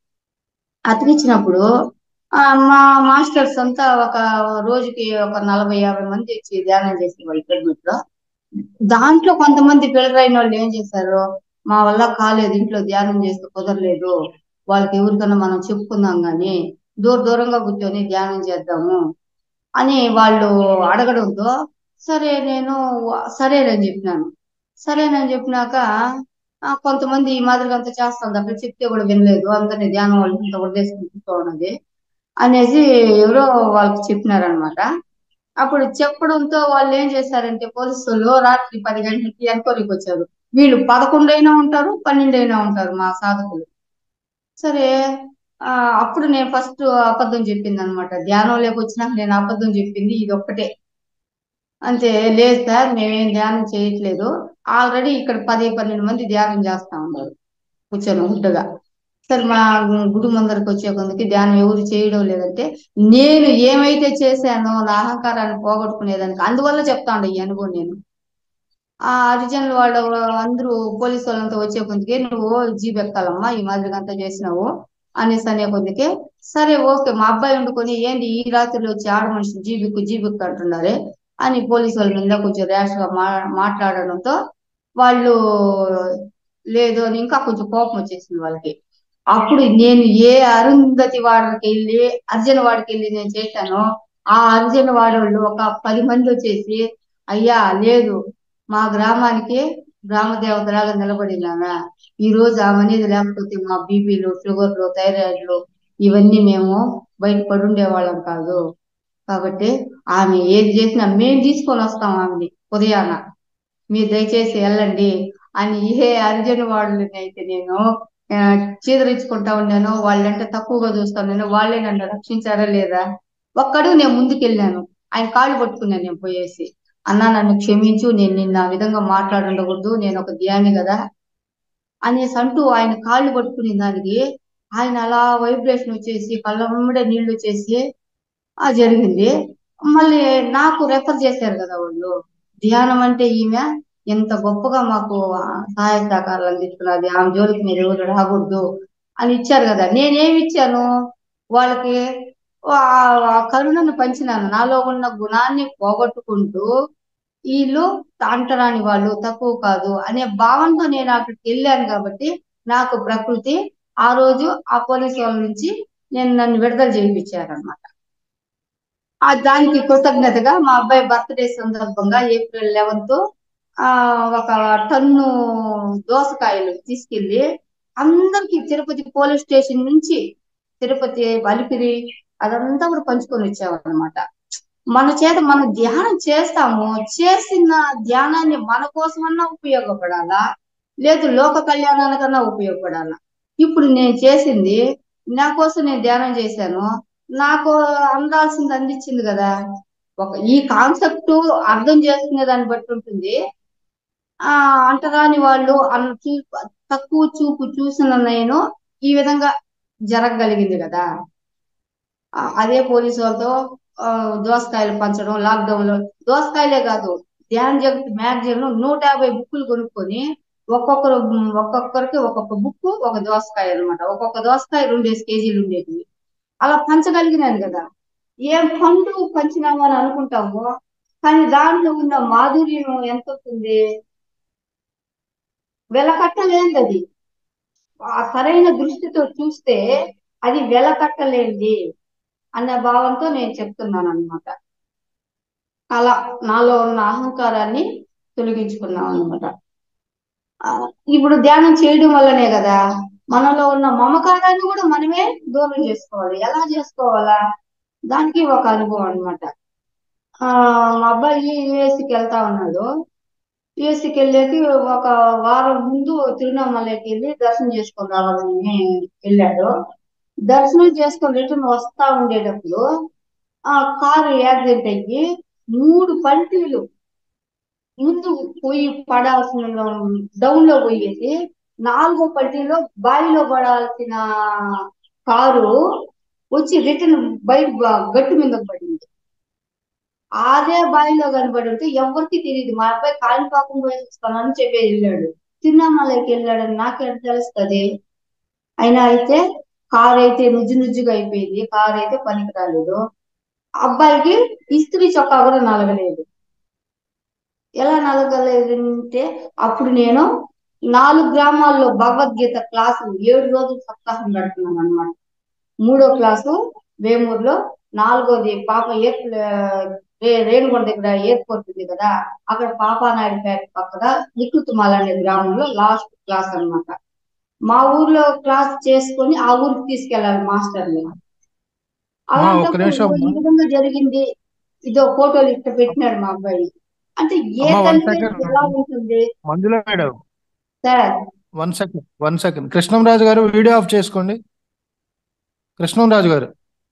అతికిచ్చినప్పుడు ఆ మా మాస్టర్స్ అంతా ఒక రోజుకి ఒక నలభై యాభై మంది వచ్చి ధ్యానం చేసేవాళ్ళు పిరమిడ్ లో దాంట్లో కొంతమంది పిల్లలైన వాళ్ళు ఏం చేశారు మా వల్ల కాలేదు ఇంట్లో ధ్యానం చేస్తే కుదరలేదు వాళ్ళకి ఎవరికైనా మనం చెప్పుకుందాం గాని దూర దూరంగా కూర్చొని ధ్యానం చేద్దాము అని వాళ్ళు అడగడంతో సరే నేను సరేనని చెప్పినాను సరేనని చెప్పినాక కొంతమంది ఈ మాదిరిగా అంతా చేస్తాం తప్ప చెప్తే కూడా వినలేదు అందరినీ ధ్యానం వాళ్ళు ఇంత వదిలేసుకుని కూర్చోన్నది అనేసి ఎవరో వాళ్ళకి చెప్పినారనమాట అప్పుడు చెప్పడంతో వాళ్ళు ఏం చేశారంటే పోలీసులు రాత్రి పది గంటలకి ఎంక్వైరీకి వచ్చారు వీళ్ళు పదకొండు అయినా ఉంటారు పన్నెండు అయినా ఉంటారు మా సాధకులు సరే ఆ అప్పుడు నేను ఫస్ట్ అబద్ధం చెప్పింది అనమాట ధ్యానంలోకి వచ్చినాక నేను అబద్ధం చెప్పింది ఇది ఒక్కటే అంతే లేదు సార్ మేమేం ధ్యానం చేయట్లేదు ఆల్రెడీ ఇక్కడ పది పన్నెండు మంది ధ్యానం చేస్తా ఉన్నారు కూర్చొని గుడ్డగా సరే మా గుడి ముందరికి వచ్చే కొందుకి ధ్యానం ఎవరు చేయడం లేదంటే నేను ఏమైతే చేశానో నా అహంకారాన్ని పోగొట్టుకునేదానికి అందువల్ల చెప్తా ఉండే ఈ అనుభవం నేను ఆ హరిజనులు వాళ్ళు అందరూ పోలీసు వాళ్ళంతా వచ్చే కొందుకే నువ్వు జీబ్ ఎక్కాలమ్మా ఈ మాదిరిగా అంతా చేసినావు అనేసి అనే కొద్దికే సరే ఓకే మా అబ్బాయి వండుకొని ఏంటి ఈ రాత్రిలో వచ్చి ఆడ మనిషి జీబిక్కు జీబిక్కు అంటున్నారే అని పోలీసు వాళ్ళ మీద కొంచెం ర్యాష్ గా మా మాట్లాడడంతో వాళ్ళు లేదు అని ఇంకా కొంచెం కోపం వచ్చేసింది వాళ్ళకి అప్పుడు నేను ఏ అరుంధతి వాడికి వెళ్ళి అర్జున వాడికి వెళ్ళి నేను చేశానో ఆ అర్జున వాడోళ్ళు ఒక పది మంది వచ్చేసి అయ్యా లేదు మా గ్రామానికి గ్రామ దేవతలాగా నిలబడినాగా ఈ రోజు ఆమె అనేది లేకపోతే మా బీపీలు షుగర్లు థైరాయిడ్లు ఇవన్నీ మేము బయట పడుండే వాళ్ళం కాదు కాబట్టి ఆమె ఏది చేసినా మేము తీసుకొని వస్తాం ఆమెని ఉదయాన మీరు దయచేసి వెళ్ళండి అని ఏ అర్జున్ వాళ్ళని అయితే నేను చీదరించుకుంటా ఉన్నాను వాళ్ళంటే తక్కువగా చూస్తాను నేను వాళ్ళే నన్ను రక్షించారా లేదా ఒక్కడు నేను ముందుకెళ్ళాను ఆయన కాళ్ళు పట్టుకున్నాను నేను పోయేసి అన్నా నన్ను క్షమించు నేను నిన్న ఆ విధంగా మాట్లాడుండకూడదు నేను ఒక ధ్యాని కదా అనేసి అంటూ ఆయన కాళ్ళు పట్టుకునే దానికి ఆయన అలా వైబ్రేషన్ వచ్చేసి కళ్ళ వెంబడే నీళ్లు వచ్చేసి ఆ జరిగింది మళ్ళీ నాకు రెఫర్ చేశారు కదా వాళ్ళు ధ్యానం అంటే ఈమె ఎంత గొప్పగా మాకు సహాయ సహకారాలు అందిస్తున్నది ఆమె జోలికి మీరు ఎవరు రాకూడదు అని ఇచ్చారు కదా నేనేమి ఇచ్చాను వాళ్ళకి ఆ కరుణను పంచినాను నాలో ఉన్న గుణాన్ని పోగొట్టుకుంటూ వీళ్ళు అంటరాని వాళ్ళు తక్కువ కాదు అనే భావనతో నేను అక్కడికి వెళ్ళాను కాబట్టి నాకు ప్రకృతి ఆ రోజు ఆ పోలీసు వాళ్ళ నుంచి నేను నన్ను విడుదల చేయించారనమాట ఆ దానికి కృతజ్ఞతగా మా అబ్బాయి బర్త్డే సందర్భంగా ఏప్రిల్ లెవెన్త్ ఆ ఒక టన్ను దోసకాయలు తీసుకెళ్లి అందరికి తిరుపతి పోలీస్ స్టేషన్ నుంచి తిరుపతి అలిపిరి అదంతా కూడా పంచుకొని వచ్చామన్నమాట మన చేత మనం ధ్యానం చేస్తాము చేసిన ధ్యానాన్ని మన కోసమన్నా ఉపయోగపడాలా లేదు లోక కళ్యాణానికన్నా ఉపయోగపడాలా ఇప్పుడు నేను చేసింది నా కోసం నేను ధ్యానం చేశాను నాకు అందాల్సింది అందించింది కదా ఒక ఈ కాన్సెప్ట్ అర్థం చేసుకునే దాన్ని బట్టి ఉంటుంది ఆ అంటరాని వాళ్ళు అన్న చూ తక్కువ చూపు చూసిన నేను ఈ విధంగా జరగగలిగింది కదా ఆ, అదే పోలీసు వాళ్ళతో ఆ, దోసకాయలు పంచడం లాక్డౌన్ లో దోసకాయలే కాదు ధ్యాన్ జగత్ మ్యాగజైన్ నూట యాభై బుక్కులు కొనుక్కొని ఒక్కొక్కరు ఒక్కొక్కరికి ఒక్కొక్క బుక్ ఒక దోసకాయ అన్నమాట ఒక్కొక్క దోసకాయ రెండేసి కేజీలు ఉండేవి అలా పంచగలిగినాను కదా ఏం పండు పంచినాము అని అనుకుంటాము కానీ దాంట్లో ఉన్న మాధుర్యం ఎంత ఉంటుంది వెలకట్టలేనిది అది ఆ సరైన దృష్టితో చూస్తే అది వెలకట్టలేనిది అనే భావంతో నేను చెప్తున్నాను అనమాట అలా నాలో ఉన్న అహంకారాన్ని తొలగించుకున్నాం అనమాట ఇప్పుడు ధ్యానం చేయడం వల్లనే కదా మనలో ఉన్న మమకారాన్ని కూడా మనమే దూరం చేసుకోవాలి ఎలా చేసుకోవాలా దానికి ఒక అనుభవం అనమాట ఆ మా అబ్బాయి యుఎస్కి వెళ్తా ఉన్నాడు యుఎస్కి వెళ్ళేకి ఒక వారం ముందు తిరువண்ணామలకి వెళ్ళి దర్శనం చేసుకొని రావాలని వెళ్ళాడు దర్శనం చేసుకొని రిటర్న్ వస్తా ఉండేటప్పుడు ఆ కారు యాక్సిడెంట్ అయ్యి మూడు పల్టీలు ముందు పోయి పడాల్సిన డౌన్ లో పోయేసి నాలుగో పల్టీలో బావిలో పడాల్సిన కారు వచ్చి రిటర్న్ బయట బ- గట్టు మీద పడింది అదే బావిలో కనబడి ఉంటే ఎవరికి తెలియదు మా అబ్బాయి కాలిపాకం పోయేస్తానని చెప్పి వెళ్ళాడు తిరునామలకి వెళ్ళాడని నాకేం తెలుస్తుంది అయినా అయితే కారు అయితే నుజ్జు నుజ్జుగా అయిపోయింది కారు అయితే పనికి రాలేదు అబ్బాయికి ఇస్త్రీ చొక్కా కూడా నలగలేదు ఎలా నలగలేదు అంటే అప్పుడు నేను నాలుగు గ్రామాల్లో భగవద్గీత క్లాసులు ఏడు రోజులు సప్తాహం పెడుతున్నాను అనమాట మూడో క్లాసు వేమూరులో నాలుగోది పాప ఎయిర్ రే- రేణుగుంట దగ్గర ఎయిర్పోర్ట్ ఉంది కదా అక్కడ పాపానాయుడు పేట పక్కన నిక్కుతుమాల అనే గ్రామంలో లాస్ట్ క్లాస్ అన్నమాట మా ఊర్లో క్లాస్ చేసుకొని ఆ ఊరికి తీసుకెళ్ళాలి మాస్టర్ని అమ్మా ఒక్క నిమిషం అలాంటప్పుడు ఈ అమ్మా విధంగా జరిగింది ఇదో ఫోటోలు ఇట్లా పెట్టినాడు మా అబ్బాయి అంటే ఏ అమ్మా వన్ తల్లి సెకండ్ ఎలా ఉంటుంది Manjula madam sir one second one second Krishnamraju garu video off చేసుకోండి కృష్ణంరాజు గారు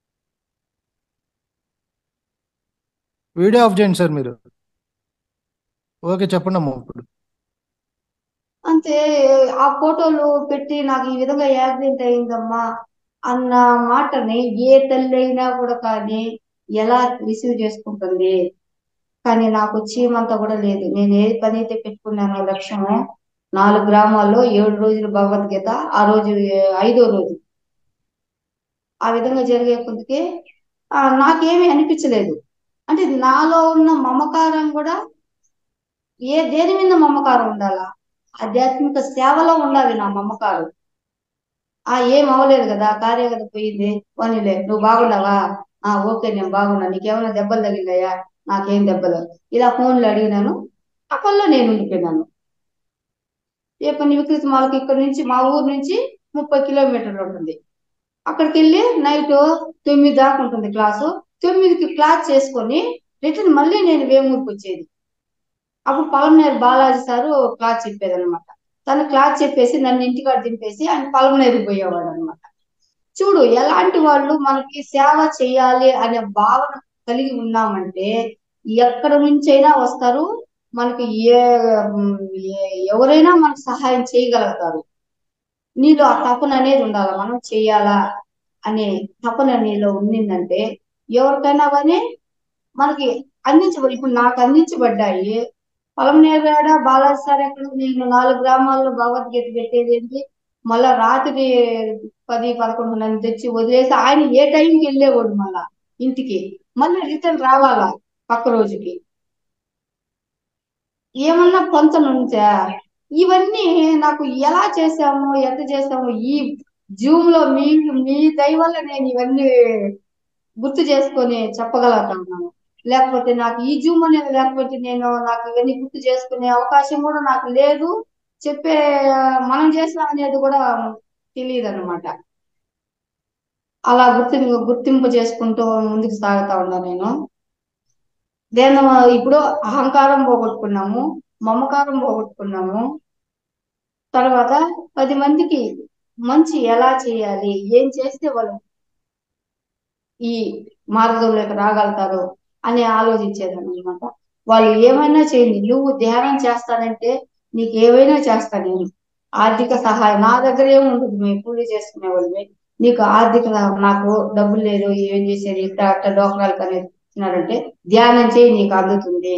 వీడియో ఆఫ్ చేయండి సార్ మీరు ఓకే చెప్పండి అమ్మా ఇప్పుడు అంతే ఆ ఫోటోలు పెట్టి నాకు ఈ విధంగా యాక్సిడెంట్ అయిందమ్మా అన్న మాటని ఏ తల్లి అయినా కూడా కానీ ఎలా రిసీవ్ చేసుకుంటుంది కానీ నాకు చీమంతా కూడా లేదు నేను ఏ పని అయితే పెట్టుకున్నానో లక్ష్యము నాలుగు గ్రామాల్లో ఏడు రోజులు భగవద్గీత ఆ రోజు ఏ- ఐదో రోజు ఆ విధంగా జరిగే కొద్దికి ఆ, నాకేమీ అనిపించలేదు అంటే నాలో ఉన్న మమకారం కూడా ఏ దేని మీద మమకారం ఉండాలా ఆధ్యాత్మిక సేవలో ఉండాలి నా మమకారం ఆ ఏం అవ్వలేదు కదా కార్య కదా పోయింది పోనీలే నువ్వు బాగున్నావా ఆ ఓకే నేను బాగున్నా నీకేమైనా దెబ్బలు తగిలాయా నాకేం దెబ్బలు ఇలా ఫోన్లు అడిగినాను ఆ పనిలో నేను ఉండిపోయినాను ఏ పని వికృతి మాలకి ఇక్కడ నుంచి మా ఊరు నుంచి ముప్పై కిలోమీటర్లు ఉంటుంది అక్కడికి వెళ్ళి నైట్ తొమ్మిది దాకా ఉంటుంది క్లాసు తొమ్మిదికి క్లాస్ చేసుకొని రిటర్న్ మళ్ళీ నేను వేమూరుకి వచ్చేది అప్పుడు పలమనేరు బాలాజీ సారు క్లాస్ చెప్పేది అనమాట తను క్లాస్ చెప్పేసి నన్ను ఇంటికాడ దింపేసి ఆయన పలమనేరుకి పోయేవాడు అనమాట చూడు ఎలాంటి వాళ్ళు మనకి సేవ చేయాలి అనే భావన కలిగి ఉన్నామంటే ఎక్కడ నుంచైనా వస్తారు మనకి ఏ ఉమ్, ఏ- ఎవరైనా మనకు సహాయం చేయగలుగుతారు నీలో ఆ తపన అనేది ఉండాలి మనం చెయ్యాలా అనే తపన నీలో ఉండిందంటే ఎవరికైనా కానీ మనకి అందించబడి ఇప్పుడు నాకు అందించబడ్డాయి పొలంనేరాడ బాలాజీ సార్ ఎక్కడ నేను నాలుగు గ్రామాల్లో భగవద్గీత పెట్టేది ఏంటి మళ్ళా రాత్రి పది పదకొండు నన్ను తెచ్చి వదిలేసి ఆయన ఏ టైంకి వెళ్ళేవాడు మళ్ళా ఇంటికి మళ్ళీ రిటర్న్ రావాలా పక్క రోజుకి ఏమన్నా కొంత నుంచా ఇవన్నీ నాకు ఎలా చేసాము ఎంత చేసాము ఈ జూమ్ లో మీ మీ దయ వల్ల నేను ఇవన్నీ గుర్తు చేసుకొని చెప్పగలుగుతున్నాను లేకపోతే నాకు ఈ జూమ్ అనేది లేకపోతే నేను నాకు ఇవన్నీ గుర్తు చేసుకునే అవకాశం కూడా నాకు లేదు చెప్పే మనం చేసాం అనేది కూడా తెలియదు అనమాట అలా గుర్తింపు గుర్తింపు చేసుకుంటూ ముందుకు సాగుతా ఉన్నా నేను దేని ఇప్పుడు అహంకారం పోగొట్టుకున్నాము మమకారం పోగొట్టుకున్నాము తర్వాత పది మందికి మంచి ఎలా చేయాలి ఏం చేస్తే వాళ్ళు ఈ మార్గంలోకి రాగలుగుతారు అని ఆలోచించేదాన్ని అనమాట వాళ్ళు ఏమైనా చేయండి నువ్వు ధ్యానం చేస్తానంటే నీకు ఏమైనా చేస్తా నేను ఆర్థిక సహాయం నా దగ్గర ఏముండదు మేము కూలీ చేసుకునే వాళ్ళమే నీకు ఆర్థిక నాకు డబ్బులు లేదు ఏం చేసేది ఇట్లా అట్లా డోకరాలకు అనేది ఇచ్చినారంటే ధ్యానం చేయి నీకు అందుతుంది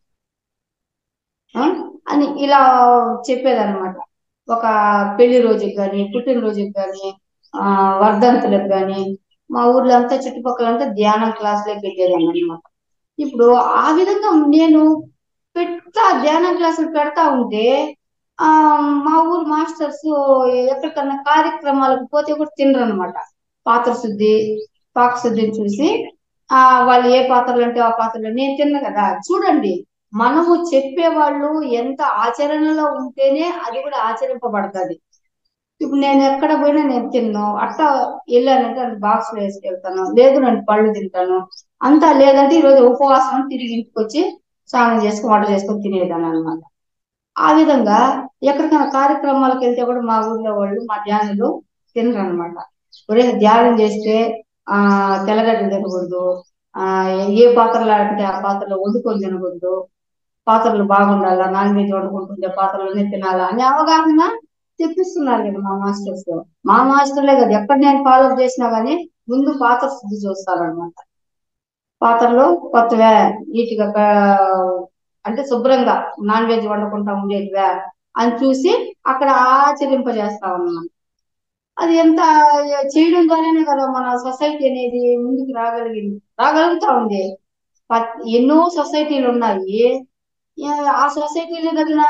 ఆ? అని ఇలా చెప్పేదన్నమాట ఒక పెళ్లి రోజుకి కానీ పుట్టినరోజుకి కానీ ఆ వర్ధంతులకు కానీ మా ఊర్లో అంతా చుట్టుపక్కల అంతా ధ్యానం క్లాసులే పెట్టేదాన్ని అనమాట ఇప్పుడు ఆ విధంగా నేను పెడతా ధ్యానం క్లాసులు పెడతా ఉంటే ఆ మా ఊరు మాస్టర్స్ ఎక్కడికన్నా కార్యక్రమాలకు పోతే కూడా తినరు అనమాట పాత్ర శుద్ధి పాక శుద్ధిని చూసి ఆ వాళ్ళు ఏ పాత్రలు అంటే ఆ పాత్రలు నేను తిన్నా కదా చూడండి మనము చెప్పేవాళ్ళు ఎంత ఆచరణలో ఉంటేనే అది కూడా ఆచరింపబడుతుంది ఇప్పుడు నేను ఎక్కడ పోయినా నేను తిన్నాను అట్టా వెళ్ళానంటే అది బాక్స్ లో వేసుకెళ్తాను లేదు నేను పళ్ళు తింటాను అంతా లేదంటే ఈరోజు ఉపవాసం అని తిరిగి ఇంటికి వచ్చి స్నానం చేసుకుని వంట చేసుకొని తినేదాన్ని అనమాట ఆ విధంగా ఎక్కడికైనా కార్యక్రమాలకు వెళ్తే కూడా మా ఊర్లో వాళ్ళు మా ధ్యానులు తినరు అనమాట ఒరే ధ్యానం చేస్తే ఆ తెల్లగడ్డలు తినకూడదు ఆ ఏ పాత్రలో అంటే ఆ పాత్రలో వండుకొని తినకూడదు పాత్రలు బాగుండాలా నాన్ వెజ్ వండుకుంటుండే పాత్రలోనే తినాలా అని అవగాహన తెప్పిస్తున్నారు కదా మా మాస్టర్స్ మా మాస్టర్లే కదా ఎక్కడ నేను ఫాలో చేసినా గానీ ముందు పాత్ర శుద్ధి చూస్తారనమాట పాత్రలో కొత్తవే నీట్గా క- అంటే శుభ్రంగా నాన్ వెజ్ వండుకుంటా ఉండేటివే అని చూసి అక్కడ ఆచరింపజేస్తాం అన్నమాట అది ఎంత చేయడం ద్వారానే కదా మన సొసైటీ అనేది ముందుకు రాగలిగింది రాగలుగుతా ఉంది ప- ఎన్నో సొసైటీలు ఉన్నాయి ఏ- ఆ సొసైటీలో తగిన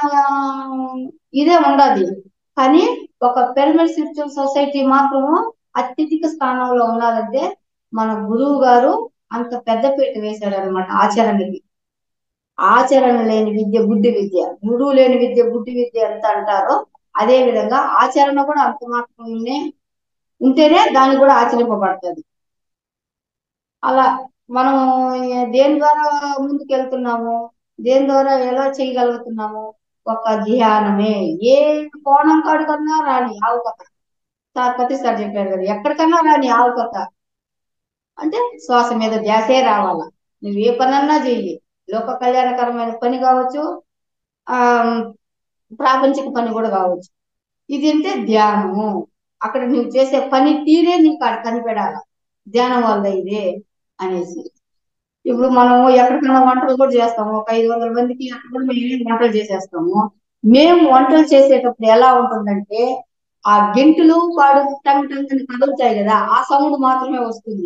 ఇదే ఉండదు కానీ ఒక పిరమిడ్ సిస్టమ్ సొసైటీ మాత్రము అత్యధిక స్థానంలో ఉన్నదంటే మన గురువు గారు అంత పెద్దపీట వేశాడు అనమాట ఆచరణకి ఆచరణ లేని విద్య బుద్ధి విద్య గురువు లేని విద్య బుద్ధి విద్య ఎంత అంటారో అదే విధంగా ఆచరణ కూడా అంత మాత్రమే ఉంటేనే దాన్ని కూడా ఆచరింపబడుతుంది అలా మనం ఏ- దేని ద్వారా ముందుకు వెళ్తున్నాము దేని ద్వారా ఎలా చేయగలుగుతున్నాము ఒక ధ్యానమే ఏ కోణం కాడికన్నా రాని ఆవు కథ సార్ పతి సార్ చెప్పారు కదా ఎక్కడికన్నా రాని ఆవు కథ అంటే శ్వాస మీద ధ్యాసే రావాలా నువ్వు ఏ పనన్నా చెయ్యి లోక కళ్యాణకరమైన పని కావచ్చు ఆ ప్రాపంచిక పని కూడా కావచ్చు ఇది అంటే ధ్యానము అక్కడ నువ్వు చేసే పని తీరే నీకు అక్కడ కనిపెడాల ధ్యానం వల్ల ఇదే అనేసి ఇప్పుడు మనం ఎక్కడికైనా వంటలు కూడా చేస్తాము ఒక ఐదు వందల మందికి అక్కడ కూడా మేము వంటలు చేసేస్తాము మేము వంటలు చేసేటప్పుడు ఎలా ఉంటుందంటే ఆ గెంటులు పాడు టంగ్ టంగ్ అని కదులుతాయి కదా ఆ సౌండ్ మాత్రమే వస్తుంది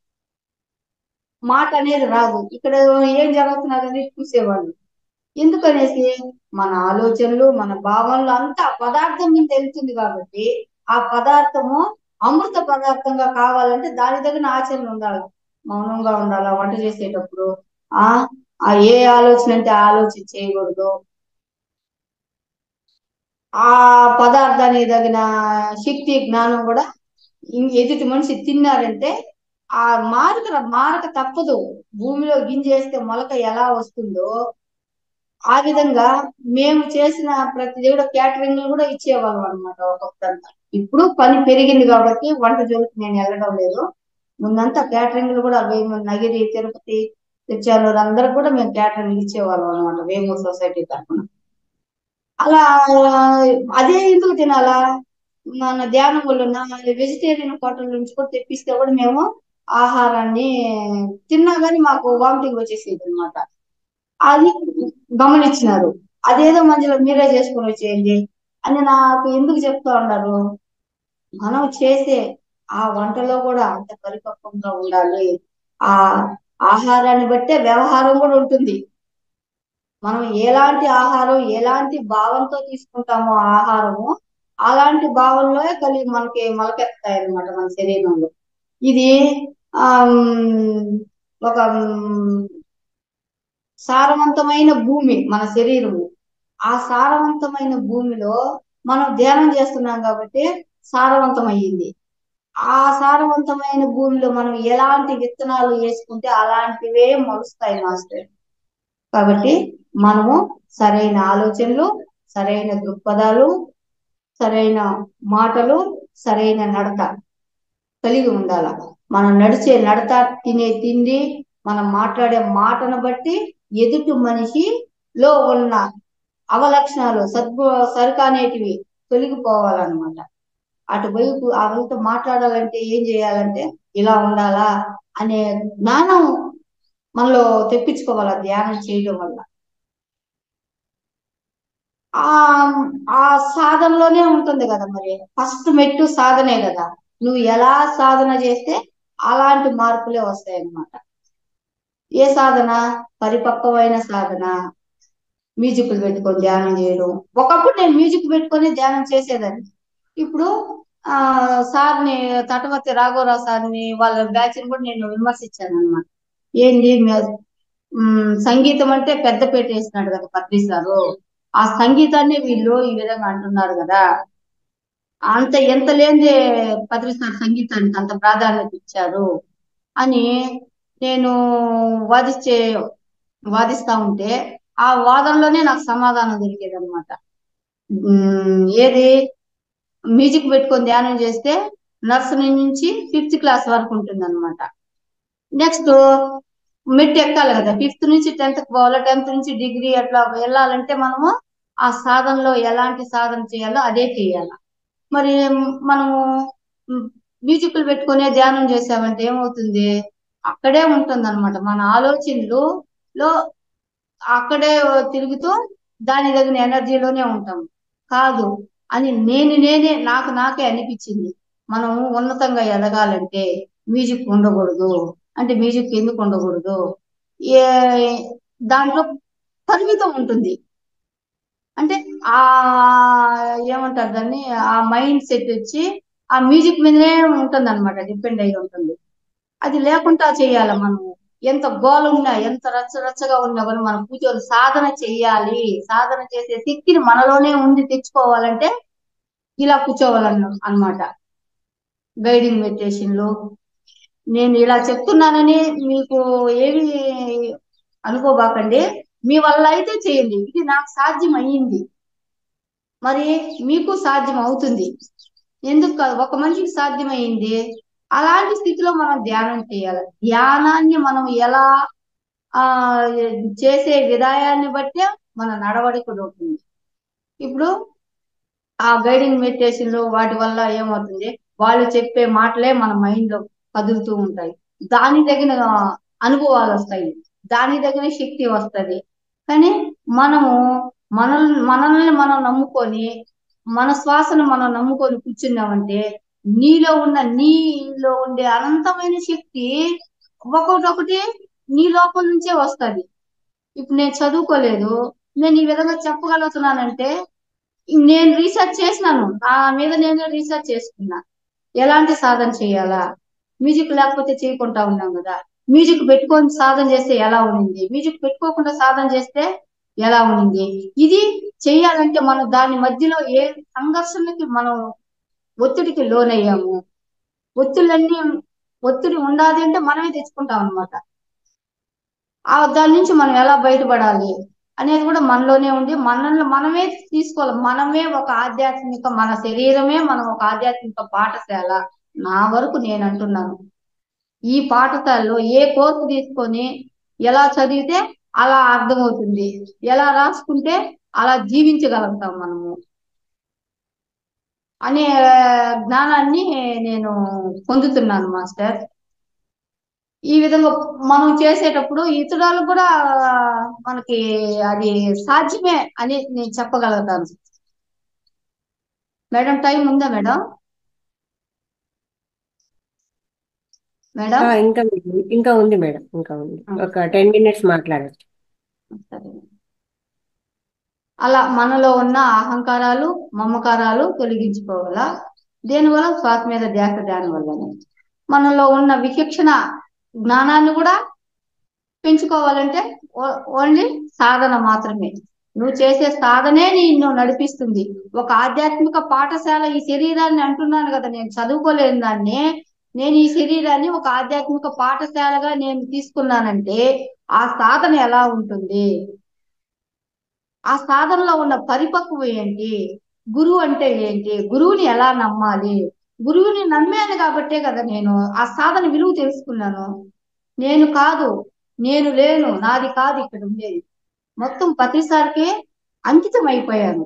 మాట అనేది రాదు ఇక్కడ ఏం జరుగుతున్నదని చూసేవాళ్ళు ఎందుకనేసి మన ఆలోచనలు మన భావనలు అంతా పదార్థం మీద వెళ్తుంది కాబట్టి ఆ పదార్థము అమృత పదార్థంగా కావాలంటే దాని తగిన ఆచరణ ఉండాలి మౌనంగా ఉండాలా వంట చేసేటప్పుడు ఆ ఆ ఏ ఆలోచన అంటే ఆ ఆలోచన చేయకూడదు ఆ పదార్థానికి తగిన శక్తి జ్ఞానం కూడా ఇం- ఎదుటి మనిషి తిన్నారంటే ఆ మారక మారక తప్పదు భూమిలో గింజేస్తే మొలక ఎలా వస్తుందో ఆ విధంగా మేము చేసిన ప్రతి కూడా క్యాటరింగ్ కూడా ఇచ్చేవాళ్ళం అనమాట ఒక్కొక్కరంతా ఇప్పుడు పని పెరిగింది కాబట్టి వంట జోలికి నేను వెళ్ళడం లేదు ముందంతా క్యాటరింగ్లు కూడా వేమూరు నగిరి తిరుపతి తిరుచానూరు అందరికి కూడా మేము క్యాటరింగ్ ఇచ్చేవాళ్ళం అనమాట వేమూరు సొసైటీ తరఫున అలా అదే ఎందుకు తినాలా మన ధ్యానం వల్ల వెజిటేరియన్ హోటల్ నుంచి కూడా తెప్పిస్తే కూడా మేము ఆహారాన్ని తిన్నా కానీ మాకు వామిటింగ్ వచ్చేసేది అనమాట అది గమనించినారు అదేదో మధ్యలో మీరే చేసుకొని వచ్చేయండి అని నాకు ఎందుకు చెప్తా ఉన్నారు మనం చేసే ఆ వంటలో కూడా అంత పరిపక్వంగా ఉండాలి ఆ ఆహారాన్ని బట్టే వ్యవహారం కూడా ఉంటుంది మనం ఎలాంటి ఆహారం ఎలాంటి భావంతో తీసుకుంటామో ఆ ఆహారము అలాంటి భావంలో కలిగి మనకి మొలకెత్తాయి అనమాట మన శరీరంలో ఇది ఆ ఒక మ్, సారవంతమైన భూమి మన శరీరము ఆ సారవంతమైన భూమిలో మనం ధ్యానం చేస్తున్నాం కాబట్టి సారవంతం అయ్యింది ఆ సారవంతమైన భూమిలో మనం ఎలాంటి విత్తనాలు వేసుకుంటే అలాంటివే మొలుస్తాయి మాస్టర్ కాబట్టి మనము సరైన ఆలోచనలు సరైన దృక్పథాలు సరైన మాటలు సరైన నడత కలిగి ఉండాల మనం నడిచే నడత తినే తిండి మనం మాట్లాడే మాటను బట్టి ఎదుటి మనిషిలో ఉన్న అవలక్షణాలు సద్గు సరుకు అనేటివి తొలగిపోవాలన్నమాట అటువైపు వాళ్ళతో మాట్లాడాలంటే ఏం చేయాలంటే ఇలా ఉండాలా అనే జ్ఞానం మనలో తెప్పించుకోవాలా ధ్యానం చేయడం వల్ల ఆ ఆ సాధనలోనే ఉంటుంది కదా మరి ఫస్ట్ మెట్టు సాధనే కదా నువ్వు ఎలా సాధన చేస్తే అలాంటి మార్పులే వస్తాయి అన్నమాట ఏ సాధన పరిపక్వమైన సాధన మ్యూజిక్లు పెట్టుకొని ధ్యానం చేయడం ఒకప్పుడు నేను మ్యూజిక్ పెట్టుకొని ధ్యానం చేసేదాన్ని ఇప్పుడు ఆ సార్ని తటవర్తి రాఘవరావు సార్ని వాళ్ళ బ్యాచ్ కూడా నేను విమర్శించాను అనమాట ఏంది మ్యా- ఉమ్, సంగీతం అంటే పెద్దపేట వేసినాడు కదా పత్రి సారు ఆ సంగీతాన్ని వీళ్ళు ఈ విధంగా అంటున్నారు కదా అంత ఎంత లేని పత్రి సార్ సంగీతానికి అంత ప్రాధాన్యత ఇచ్చారు అని నేను వాదించే వాదిస్తా ఉంటే ఆ వాదనలోనే నాకు సమాధానం దొరికేది అనమాట ఏది మ్యూజిక్ పెట్టుకొని ధ్యానం చేస్తే నర్సరీ నుంచి ఫిఫ్త్ క్లాస్ వరకు ఉంటుంది అనమాట నెక్స్ట్ మెట్ ఎక్కాలి కదా ఫిఫ్త్ నుంచి టెన్త్ పోవాలి టెన్త్ నుంచి డిగ్రీ అట్లా వెళ్ళాలంటే మనము ఆ సాధనలో ఎలాంటి సాధన చేయాలో అదే చేయాలి మరి మనము మ్యూజిక్లు పెట్టుకునే ధ్యానం చేసామంటే ఏమవుతుంది అక్కడే ఉంటుంది అనమాట మన ఆలోచనలు లో అక్కడే తిరుగుతూ దాని తగిన ఎనర్జీలోనే ఉంటాం కాదు అని నేను నేనే నాకు నాకే అనిపించింది మనం ఉన్నతంగా ఎదగాలంటే మ్యూజిక్ ఉండకూడదు అంటే మ్యూజిక్ ఎందుకు ఉండకూడదు ఏ దాంట్లో పరిమితం ఉంటుంది అంటే ఆ ఏమంటారు దాన్ని ఆ మైండ్ సెట్ వచ్చి ఆ మ్యూజిక్ మీదనే ఉంటుంది అనమాట డిపెండ్ అయి ఉంటుంది అది లేకుండా చేయాలి మనం ఎంత గోల ఉన్నా ఎంత రచ్చ రచ్చగా ఉన్నా కూడా మనం కూర్చొని సాధన చెయ్యాలి సాధన చేసే శక్తిని మనలోనే ఉండి తెచ్చుకోవాలంటే ఇలా కూర్చోవాలన్న అన్నమాట గైడింగ్ మెడిటేషన్లు నేను ఇలా చెప్తున్నానని మీకు ఏమి అనుకోబాకండి మీ వల్ల అయితే చేయండి ఇది నాకు సాధ్యం అయ్యింది మరి మీకు సాధ్యం అవుతుంది ఎందుకు కాదు ఒక మనిషికి సాధ్యమైంది అలాంటి స్థితిలో మనం ధ్యానం చేయాలి ధ్యానాన్ని మనం ఎలా ఆ చేసే విధాయాన్ని బట్టే మన నడవడిక ఉంటుంది ఇప్పుడు ఆ గైడింగ్ మెడిటేషన్ లో వాటి వల్ల ఏమవుతుంది వాళ్ళు చెప్పే మాటలే మన మైండ్ లో కదులుతూ ఉంటాయి దాని తగిన అనుభవాలు వస్తాయి దాని తగిన శక్తి వస్తది కానీ మనము మన మనల్ని మనం నమ్ముకొని మన శ్వాసను మనం నమ్ముకొని కూర్చున్నామంటే నీలో ఉన్న నీలో ఉండే అనంతమైన శక్తి ఒక్కొక్కటి నీ లోపల నుంచే వస్తది ఇప్పుడు నేను చదువుకోలేదు నేను ఈ విధంగా చెప్పగలుగుతున్నానంటే నేను రీసెర్చ్ చేసినాను నా మీద నేను రీసెర్చ్ చేసుకున్నా ఎలాంటి సాధన చేయాలా మ్యూజిక్ లేకపోతే చేయకుండా ఉన్నాం కదా మ్యూజిక్ పెట్టుకొని సాధన చేస్తే ఎలా ఉంది మ్యూజిక్ పెట్టుకోకుండా సాధన చేస్తే ఎలా ఉంది ఇది చెయ్యాలంటే మనం దాని మధ్యలో ఏ సంఘర్షణకి మనం ఒత్తిడికి లోనయ్యాము ఒత్తిళ్ళన్నీ ఒత్తిడి ఉండాలి అంటే మనమే తెచ్చుకుంటాం అనమాట ఆ దాని నుంచి మనం ఎలా బయటపడాలి అనేది కూడా మనలోనే ఉంది మనల్ని మనమే తీసుకోవాలి మనమే ఒక ఆధ్యాత్మిక మన శరీరమే మనం ఒక ఆధ్యాత్మిక పాఠశాల నా వరకు నేను అంటున్నాను ఈ పాఠశాలలో ఏ కోర్సు తీసుకొని ఎలా చదివితే అలా అర్థమవుతుంది ఎలా రాసుకుంటే అలా జీవించగలుగుతాం మనము అనే జ్ఞానాన్ని నేను పొందుతున్నాను మాస్టర్ ఈ విధంగా మనం చేసేటప్పుడు ఇతరులు కూడా మనకి అది సాధ్యమే అని నేను చెప్పగలుగుతాను మేడం టైం ఉందా మేడం మేడం ఆ, ఇంకా ఉంది, ఇంకా ఉంది మేడం ఇంకా ఉంది ఒక టెన్ మినిట్స్ మాట్లాడచ్చు సరే అలా మనలో ఉన్న అహంకారాలు మమకారాలు తొలగించుకోవాలా దేనివల్ల శ్వాస మీద ధ్యాస ధ్యానం వల్లనే మనలో ఉన్న విచక్షణ జ్ఞానాన్ని కూడా పెంచుకోవాలంటే ఓ- ఓన్లీ సాధన మాత్రమే నువ్వు చేసే సాధనే నిన్ను నడిపిస్తుంది ఒక ఆధ్యాత్మిక పాఠశాల ఈ శరీరాన్ని అంటున్నాను కదా నేను చదువుకోలేని దాన్ని నేను ఈ శరీరాన్ని ఒక ఆధ్యాత్మిక పాఠశాలగా నేను తీసుకున్నానంటే ఆ సాధన ఎలా ఉంటుంది ఆ సాధనలో ఉన్న పరిపక్వం ఏంటి గురువు అంటే ఏంటి గురువుని ఎలా నమ్మాలి గురువుని నమ్మాను కాబట్టే కదా నేను ఆ సాధన విలువ తెలుసుకున్నాను నేను కాదు నేను లేను నాది కాదు ఇక్కడ ఉండేది మొత్తం ప్రతిసారికి అంకితం అయిపోయాను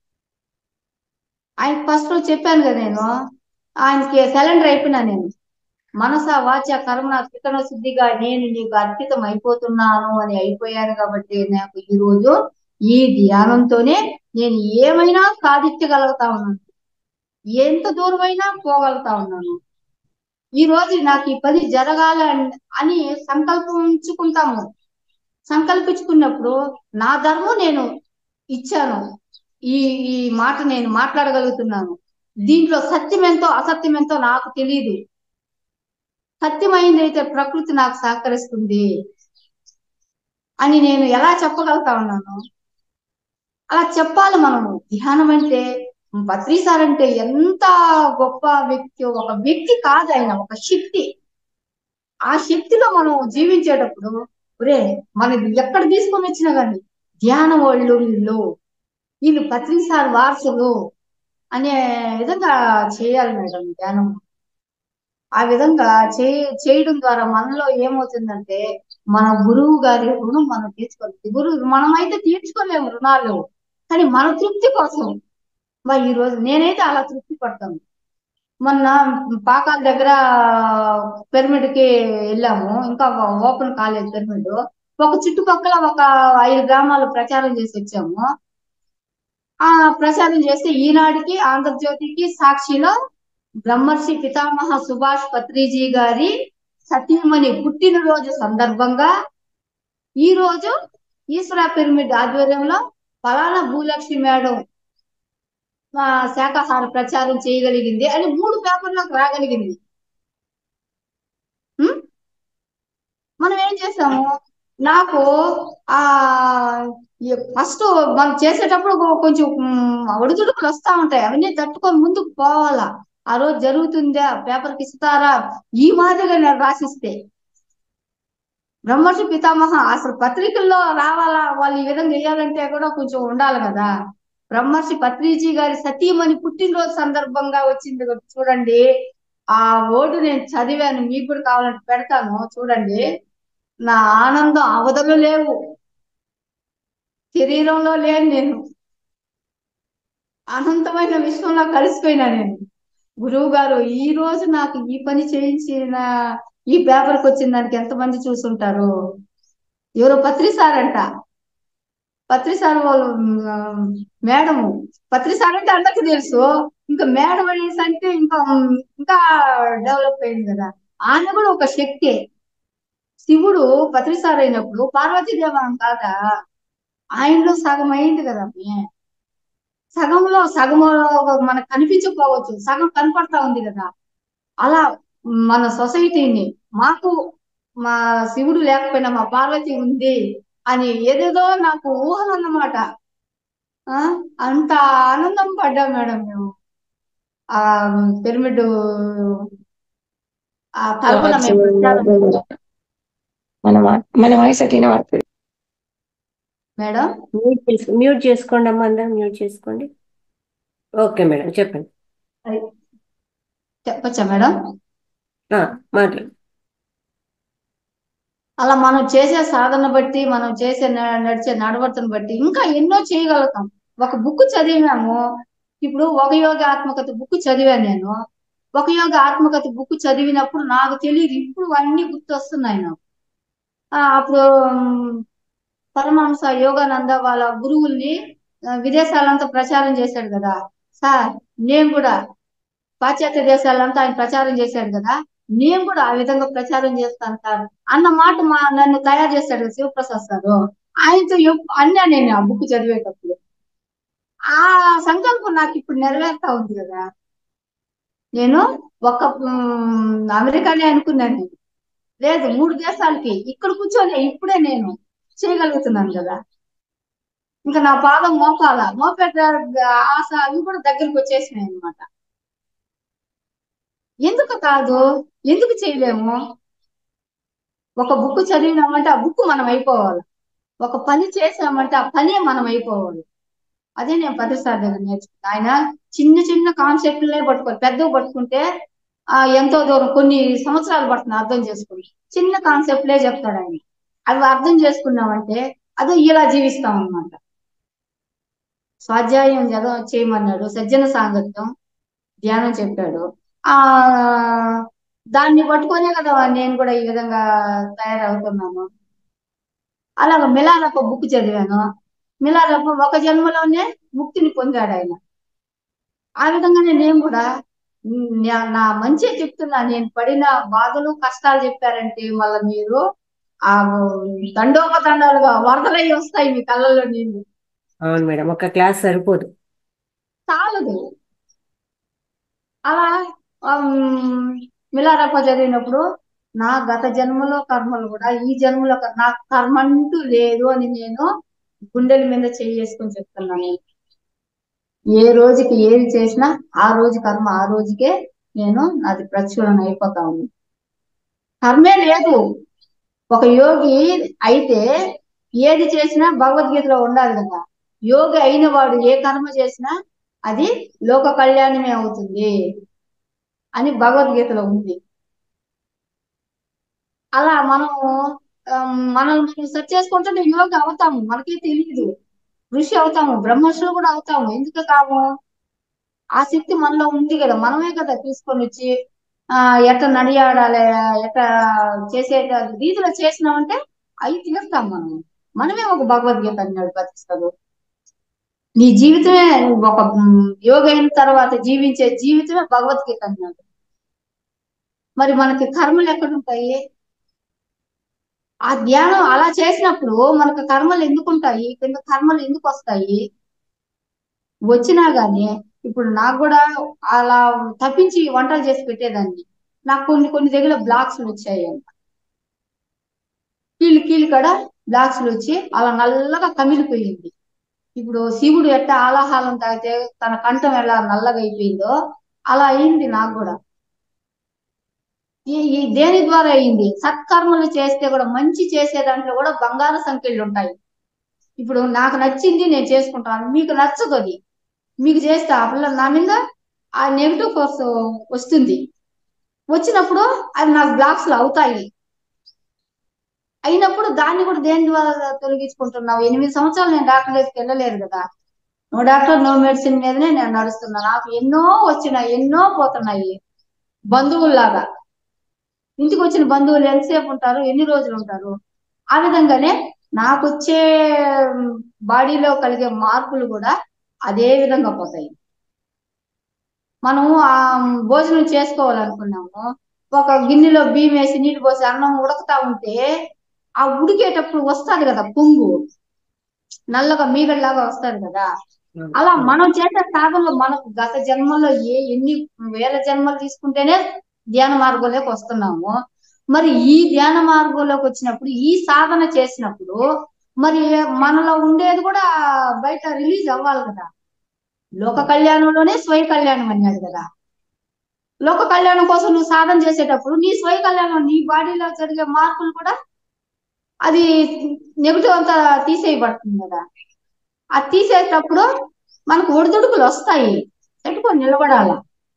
ఆయన ఫస్ట్ లో చెప్పాను కదా నేను ఆయనకి సరెండర్ అయిపోయినా నేను మనస వాచ కర్మ త్రికరణ శుద్ధిగా నేను నీకు అర్పితం అయిపోతున్నాను అని అయిపోయాను కాబట్టి నాకు ఈ రోజు ఈ ధ్యానంతోనే నేను ఏమైనా సాధించగలుగుతా ఉన్నాను ఎంత దూరమైనా పోగలుగుతా ఉన్నాను ఈ రోజు నాకు ఈ పని జరగాల అని సంకల్పించుకుంటాము సంకల్పించుకున్నప్పుడు నా ధర్మం నేను ఇచ్చాను ఈ ఈ మాట నేను మాట్లాడగలుగుతున్నాను దీంట్లో సత్యం ఎంతో అసత్యం ఎంతో నాకు తెలియదు సత్యమైంది అయితే ప్రకృతి నాకు సహకరిస్తుంది అని నేను ఎలా చెప్పగలుగుతా ఉన్నాను అలా చెప్పాలి మనము ధ్యానం అంటే బద్రీసార్ అంటే ఎంత గొప్ప వ్యక్తి ఒక వ్యక్తి కాదు ఆయన ఒక శక్తి ఆ శక్తిలో మనం జీవించేటప్పుడు ఒరే మనది ఎక్కడ తీసుకొని వచ్చినా కానీ ధ్యానం వాళ్ళు వీళ్ళు వీళ్ళు పత్రిసార్ వారసులు అనే విధంగా చేయాలి మేడం ధ్యానం ఆ విధంగా చే చేయడం ద్వారా మనలో ఏమవుతుందంటే మన గురువు గారి రుణం మనం తీర్చుకోవాలి గురువు మనమైతే తీర్చుకోలేము రుణాలు కానీ మన తృప్తి కోసం మరి ఈ రోజు నేనైతే అలా తృప్తి పడతాను మొన్న పాకాల దగ్గర పిరమిడ్ కి వెళ్ళాము ఇంకా ఓపెన్ కాలేజ్ పిరమిడ్ ఒక చుట్టుపక్కల ఒక ఐదు గ్రామాలు ప్రచారం చేసి వచ్చాము ఆ ప్రచారం చేస్తే ఈనాటికి ఆంధ్రజ్యోతికి సాక్షిలో బ్రహ్మర్షి పితామహ సుభాష్ పత్రిజీ గారి సతీమణి పుట్టినరోజు సందర్భంగా ఈ రోజు ఈశ్వర పిరమిడ్ ఆధ్వర్యంలో ఫలానా భూలక్ష్మి మేడం శాకాహార ప్రచారం చేయగలిగింది అని మూడు పేపర్లకు రాగలిగింది మనం ఏం చేసాము నాకు ఆ ఫస్ట్ మనం చేసేటప్పుడు కొంచెం ఒడిదుడుకులు వస్తా ఉంటాయి అవన్నీ తట్టుకొని ముందుకు పోవాలా ఆ రోజు జరుగుతుందా పేపర్కి ఇస్తారా ఈ మాదిరిగా నేను రాసిస్తే బ్రహ్మర్షి పితామహ అసలు పత్రికల్లో రావాలా వాళ్ళు ఈ విధంగా వేయాలంటే కూడా కొంచెం ఉండాలి కదా బ్రహ్మర్షి పత్రిజీ గారి సతీమణి పుట్టినరోజు సందర్భంగా వచ్చింది చూడండి ఆ ఓటు నేను చదివాను మీకు కూడా కావాలంటే పెడతాను చూడండి నా ఆనందం అవధులు లేవు శరీరంలో లేను నేను అనంతమైన విశ్వంలో కలిసిపోయినా నేను గురువు గారు ఈ రోజు నాకు ఈ పని చేయించిన ఈ పేపర్కి వచ్చిన దానికి ఎంతమంది చూసుంటారు ఎవరో పత్రిసార్ అంట పత్రిసార్ వాళ్ళు మేడం పత్రిసార్ అంటే అందరికి తెలుసు ఇంకా మేడం అనేసి అంటే ఇంకా ఇంకా డెవలప్ అయింది కదా ఆయన కూడా ఒక శక్తి శివుడు పత్రిసార్ అయినప్పుడు పార్వతీదేవం కాదా ఆయనలో సగం అయింది కదా సగంలో సగంలో మనకు కనిపించకపోవచ్చు సగం కనపడతా ఉంది కదా అలా మన సొసైటీని మాకు మా శివుడు లేకపోయినా మా పార్వతి ఉంది అని ఏదేదో నాకు ఊహలు అన్నమాట ఆ అంత ఆనందం పడ్డా మేడం మేము ఆ పిరమిడ్ ఆ తరపున మేము ప్రచారం మన మన వాయిస్ అట్లనే పడుతుంది మేడం మ్యూట్ చేసు మ్యూట్ చేసుకోండి అమ్మ అందరం మ్యూట్ చేసుకోండి ఓకే మేడం చెప్పండి చెప్పచ్చా మేడం మాట్లాడు అలా మనం చేసే సాధన బట్టి మనం చేసే నడిచే నడవడిని బట్టి ఇంకా ఎన్నో చేయగలుగుతాం ఒక బుక్ చదివాము ఇప్పుడు ఒక యోగ ఆత్మకథ బుక్ చదివాను నేను ఒక యోగ ఆత్మకథ బుక్ చదివినప్పుడు నాకు తెలియదు ఇప్పుడు అన్ని గుర్తొస్తున్నాయి నాకు అప్పుడు పరమహంస యోగానంద వాళ్ళ గురువుల్ని విదేశాలంతా ప్రచారం చేశాడు కదా సార్ నేను కూడా పాశ్చాత్య దేశాలంతా ఆయన ప్రచారం చేశాడు కదా నేను కూడా ఆ విధంగా ప్రచారం చేస్తాను సార్ అన్న మాట మా నన్ను తయారు చేశాడు శివప్రసాద్ సార్ ఆయనతో అన్నా నేను ఆ బుక్ చదివేటప్పుడు ఆ సంకల్పం నాకు ఇప్పుడు నెరవేరుతా ఉంది కదా నేను ఒక అమెరికానే అనుకున్నాను నేను లేదు మూడు దేశాలకి ఇక్కడ కూర్చొని ఇప్పుడే నేను చేయగలుగుతున్నాను కదా ఇంకా నా పాదం మోపాల మోపేట ఆశ అవి కూడా దగ్గరికి వచ్చేసినాయి అనమాట ఎందుకు కాదు ఎందుకు చేయలేము ఒక బుక్ చదివినామంటే ఆ బుక్ మనం అయిపోవాలి ఒక పని చేసామంటే ఆ పనే మనం అయిపోవాలి అదే నేను పదిసార్లు దగ్గర నేర్చుకున్నా ఆయన చిన్న చిన్న కాన్సెప్ట్లే పట్టుకోవాలి పెద్దవి పట్టుకుంటే ఆ ఎంతో దూరం కొన్ని సంవత్సరాలు పడుతుంది అర్థం చేసుకుని చిన్న కాన్సెప్ట్లే చెప్తాడు ఆయన అవి అర్థం చేసుకున్నామంటే అదో ఇలా జీవిస్తాం అన్నమాట స్వాధ్యాయం చదవ చేయమన్నాడు సజ్జన సాంగత్యం ధ్యానం చెప్పాడు ఆ దాన్ని పట్టుకొనే కదా నేను కూడా ఈ విధంగా తయారవుతున్నాను అలాగ మిలారప్ప బుక్ చదివాను మిలారప్ప ఒక జన్మలోనే ముక్తిని పొందాడు ఆయన ఆ విధంగానే నేను కూడా ఉమ్, నా- నా మంచి చెప్తున్నా నేను పడిన బాధలు కష్టాలు చెప్పారంటే మళ్ళీ మీరు ఆ దండోపదండాలుగా వరదలై వస్తాయి మీ కళ్ళల్లో నీళ్ళు అవును మేడం ఒక క్లాస్ సరిపోదు చాలదు అలా ఆమ్, మిలారప్ప చదివినప్పుడు నా గత జన్మలో కర్మలు కూడా ఈ జన్మలో క- నాకు కర్మ అంటూ లేదు అని నేను గుండెల మీద చేసుకొని చెప్తున్నాను ఏ రోజుకి ఏది చేసినా ఆ రోజు కర్మ ఆ రోజుకే నేను నాది ప్రచురణ అయిపోతా ఉంది కర్మే లేదు ఒక యోగి అయితే ఏది చేసినా భగవద్గీతలో ఉండాలి కదా యోగి అయిన వాడు ఏ కర్మ చేసినా అది లోక కళ్యాణమే అవుతుంది అని భగవద్గీతలో ఉంది అలా మనము ఆమ్, మనల్ని మనం సెర్చ్ చేసుకుంటే యోగి అవుతాము మనకే తెలియదు ఋషి అవుతాము బ్రహ్మర్షులు కూడా అవుతాము ఎందుకు కాము ఆ శక్తి మనలో ఉంది కదా మనమే కదా తీసుకొని వచ్చి ఆ ఎట్ట నడియాడాలి ఎట్ట చేసే రీతిలో చేసినామంటే అవి తీస్తాం మనం మనమే ఒక భగవద్గీత నడిపిస్తాడు నీ జీవితమే ఒక ఉమ్, యోగి అయిన తర్వాత జీవించే జీవితమే భగవద్గీత అన్నాడు మరి మనకి కర్మలు ఎక్కడుంటాయి ఆ ధ్యానం అలా చేసినప్పుడు మనకు కర్మలు ఎందుకు ఉంటాయి కింద కర్మలు ఎందుకు వస్తాయి వచ్చినా గానీ ఇప్పుడు నాకు కూడా అలా తప్పించి వంటలు చేసి పెట్టేదాన్ని నాకు కొన్ని కొన్ని దగ్గర బ్లాక్స్ వచ్చాయి కీళ్ళు కీళ్ళు కాడ బ్లాక్స్ వచ్చి అలా నల్లగా కమిలిపోయింది ఇప్పుడు శివుడు ఎట్ట ఆలాహాలం తాగితే తన కంఠం ఎలా నల్లగా అయిపోయిందో అలా అయింది నాకు కూడా ఈ ఈ దేని ద్వారా అయింది సత్కర్మలు చేస్తే కూడా మంచి చేసే దాంట్లో కూడా బంగారు సంఖ్యలు ఉంటాయి ఇప్పుడు నాకు నచ్చింది నేను చేసుకుంటాను మీకు నచ్చదు అది మీకు చేస్తే ఆ పిల్ల నా మీద ఆ నెగిటివ్ ఫోర్స్ వస్తుంది వచ్చినప్పుడు అది నాకు బ్లాక్స్ లో అవుతాయి అయినప్పుడు దాన్ని కూడా దేని ద్వారా తొలగించుకుంటున్నావు ఎనిమిది సంవత్సరాలు నేను డాక్టర్ దగ్గరికి వెళ్ళలేదు కదా నో డాక్టర్ నో మెడిసిన్ మీదనే నేను నడుస్తున్నా నాకు ఎన్నో వచ్చినాయి ఎన్నో పోతున్నాయి బంధువుల్లాగా ఇంటికి వచ్చిన బంధువులు ఎంతసేపు ఉంటారు ఎన్ని రోజులు ఉంటారు ఆ విధంగానే నాకు వచ్చే బాడీలో కలిగే మార్పులు కూడా అదే విధంగా పోతాయి మనము ఆ భోజనం చేసుకోవాలనుకున్నాము ఒక గిన్నెలో బియ్యం వేసి నీళ్ళు పోసి అన్నం ఉడకతా ఉంటే ఆ ఉడికేటప్పుడు వస్తాది కదా పొంగు నల్లగా మీగడలాగా వస్తాది కదా అలా మనం చేసే సాధనలో మనకు గత జన్మలో ఏ ఎన్ని వేల జన్మలు తీసుకుంటేనే ధ్యాన మార్గంలోకి వస్తున్నాము మరి ఈ ధ్యాన మార్గంలోకి వచ్చినప్పుడు ఈ సాధన చేసినప్పుడు మరి మనలో ఉండేది కూడా బయట రిలీజ్ అవ్వాలి కదా లోక కళ్యాణంలోనే స్వయ కళ్యాణం అన్నాడు కదా లోక కళ్యాణం కోసం నువ్వు సాధన చేసేటప్పుడు నీ స్వయ కళ్యాణం నీ బాడీలో జరిగే మార్పులు కూడా అది నెగిటివ్ అంతా తీసేయబడుతుంది కదా అది తీసేటప్పుడు మనకు ఒడిదుడుకులు వస్తాయి పెట్టుకొని నిలబడాల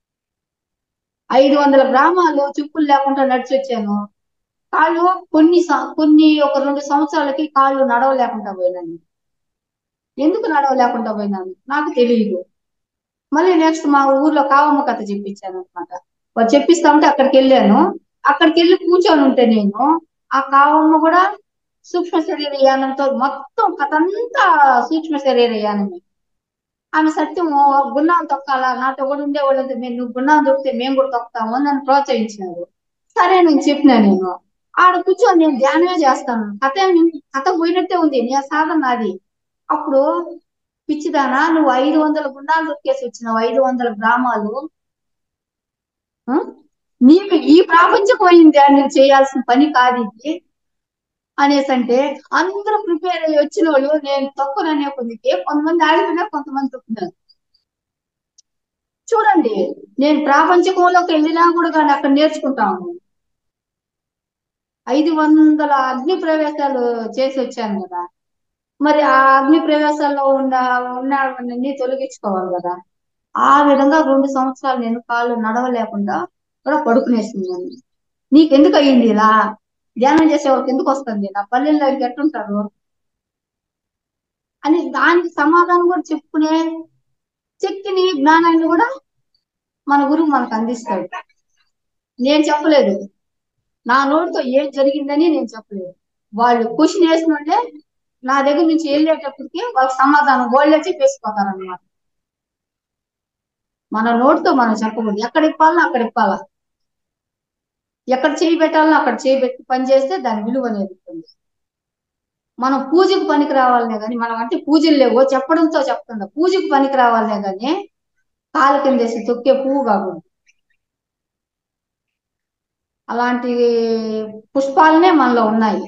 ఐదు వందల గ్రామాలు చెప్పులు లేకుండా నడిచి వచ్చాను కాళ్ళు కొన్ని సం- కొన్ని ఒక రెండు సంవత్సరాలకి కాళ్ళు నడవలేకుండా పోయినాను ఎందుకు నడవలేకుండా పోయినాను నాకు తెలియదు మళ్ళీ నెక్స్ట్ మా ఊర్లో కావమ్మ కథ చెప్పించాను అనమాట వాళ్ళు చెప్పిస్తా ఉంటే అక్కడికి వెళ్ళాను అక్కడికి వెళ్ళి కూర్చొని ఉంటే నేను ఆ కావమ్మ కూడా సూక్ష్మ శరీర యానంతో మొత్తం కథ అంతా సూక్ష్మ శరీర యానమే ఆమె సత్యం గున్నాం తొక్కాలా నాతో కూడా ఉండేవాళ్ళంటే మేము నువ్వు గున్నాం తొక్కితే మేము కూడా తొక్కుతాము అని నన్ను ప్రోత్సహించినారు సరే నేను చెప్పినా నేను ఆడ కూర్చొని నేను ధ్యానమే చేస్తాను కథ ఏమి- కథ పోయినట్టే ఉంది నీ సాధన నాది అప్పుడు పిచ్చిదానా నువ్వు ఐదు వందల గుండాలు దొక్కేసి వచ్చినావు ఐదు వందల గ్రామాలు ఆ? నీకు ఈ ప్రాపంచకమైన ధ్యానం చేయాల్సిన పని కాదు ఇది అనేసి అంటే అందరూ ప్రిపేర్ అయ్యి వచ్చిన వాళ్ళు నేను తక్కువనే కొద్దికి కొంతమంది ఆగిపోయినారు కొంతమంది తప్పుతున్నారు చూడండి నేను ప్రాపంచికంలోకి వెళ్ళినా కూడా కానీ అక్కడ నేర్చుకుంటాను ఐదు వందల అగ్ని ప్రవేశాలు చేసి వచ్చాను కదా మరి ఆ అగ్ని ప్రవేశాల్లో ఉన్న ఉన్నవన్నీ తొలగించుకోవాలి కదా ఆ విధంగా రెండు సంవత్సరాలు నేను కాళ్ళు నడవలేకుండా కూడా పడుకునేసింది నీకెందుకు అయ్యింది ఇలా ధ్యానం చేసే వాళ్ళకి ఎందుకు వస్తుంది నా పల్లెల్లో ఇంక ఎట్టుంటారు అని దానికి సమాధానం కూడా చెప్పుకునే శక్తిని జ్ఞానాన్ని కూడా మన గురువు మనకు అందిస్తాడు నేను చెప్పలేదు నా నోటితో ఏం జరిగిందని నేను చెప్పలేదు వాళ్ళు క్వశ్చన్ వేసినట్టే నా దగ్గర నుంచి వెళ్ళేటప్పటికి వాళ్ళకి సమాధానం వాళ్ళే చెప్పేసిపోతారు అనమాట మన నోటితో మనం చెప్పకూడదు ఎక్కడ ఇప్పాలో అక్కడ ఇప్పాలా ఎక్కడ చేయి పెట్టాలో అక్కడ చేయి పెట్టి పని చేస్తే దాని విలువ అనేది ఉంటుంది మనం పూజకు పనికి రావాలనే కానీ మనం అంటే పూజలు లేవో చెప్పడంతో చెప్తుండ పూజకు పనికి రావాలనే కానీ కాలు కిందేసి తొక్కే పువ్వు కాకూడదు అలాంటి పుష్పాలనే మనలో ఉన్నాయి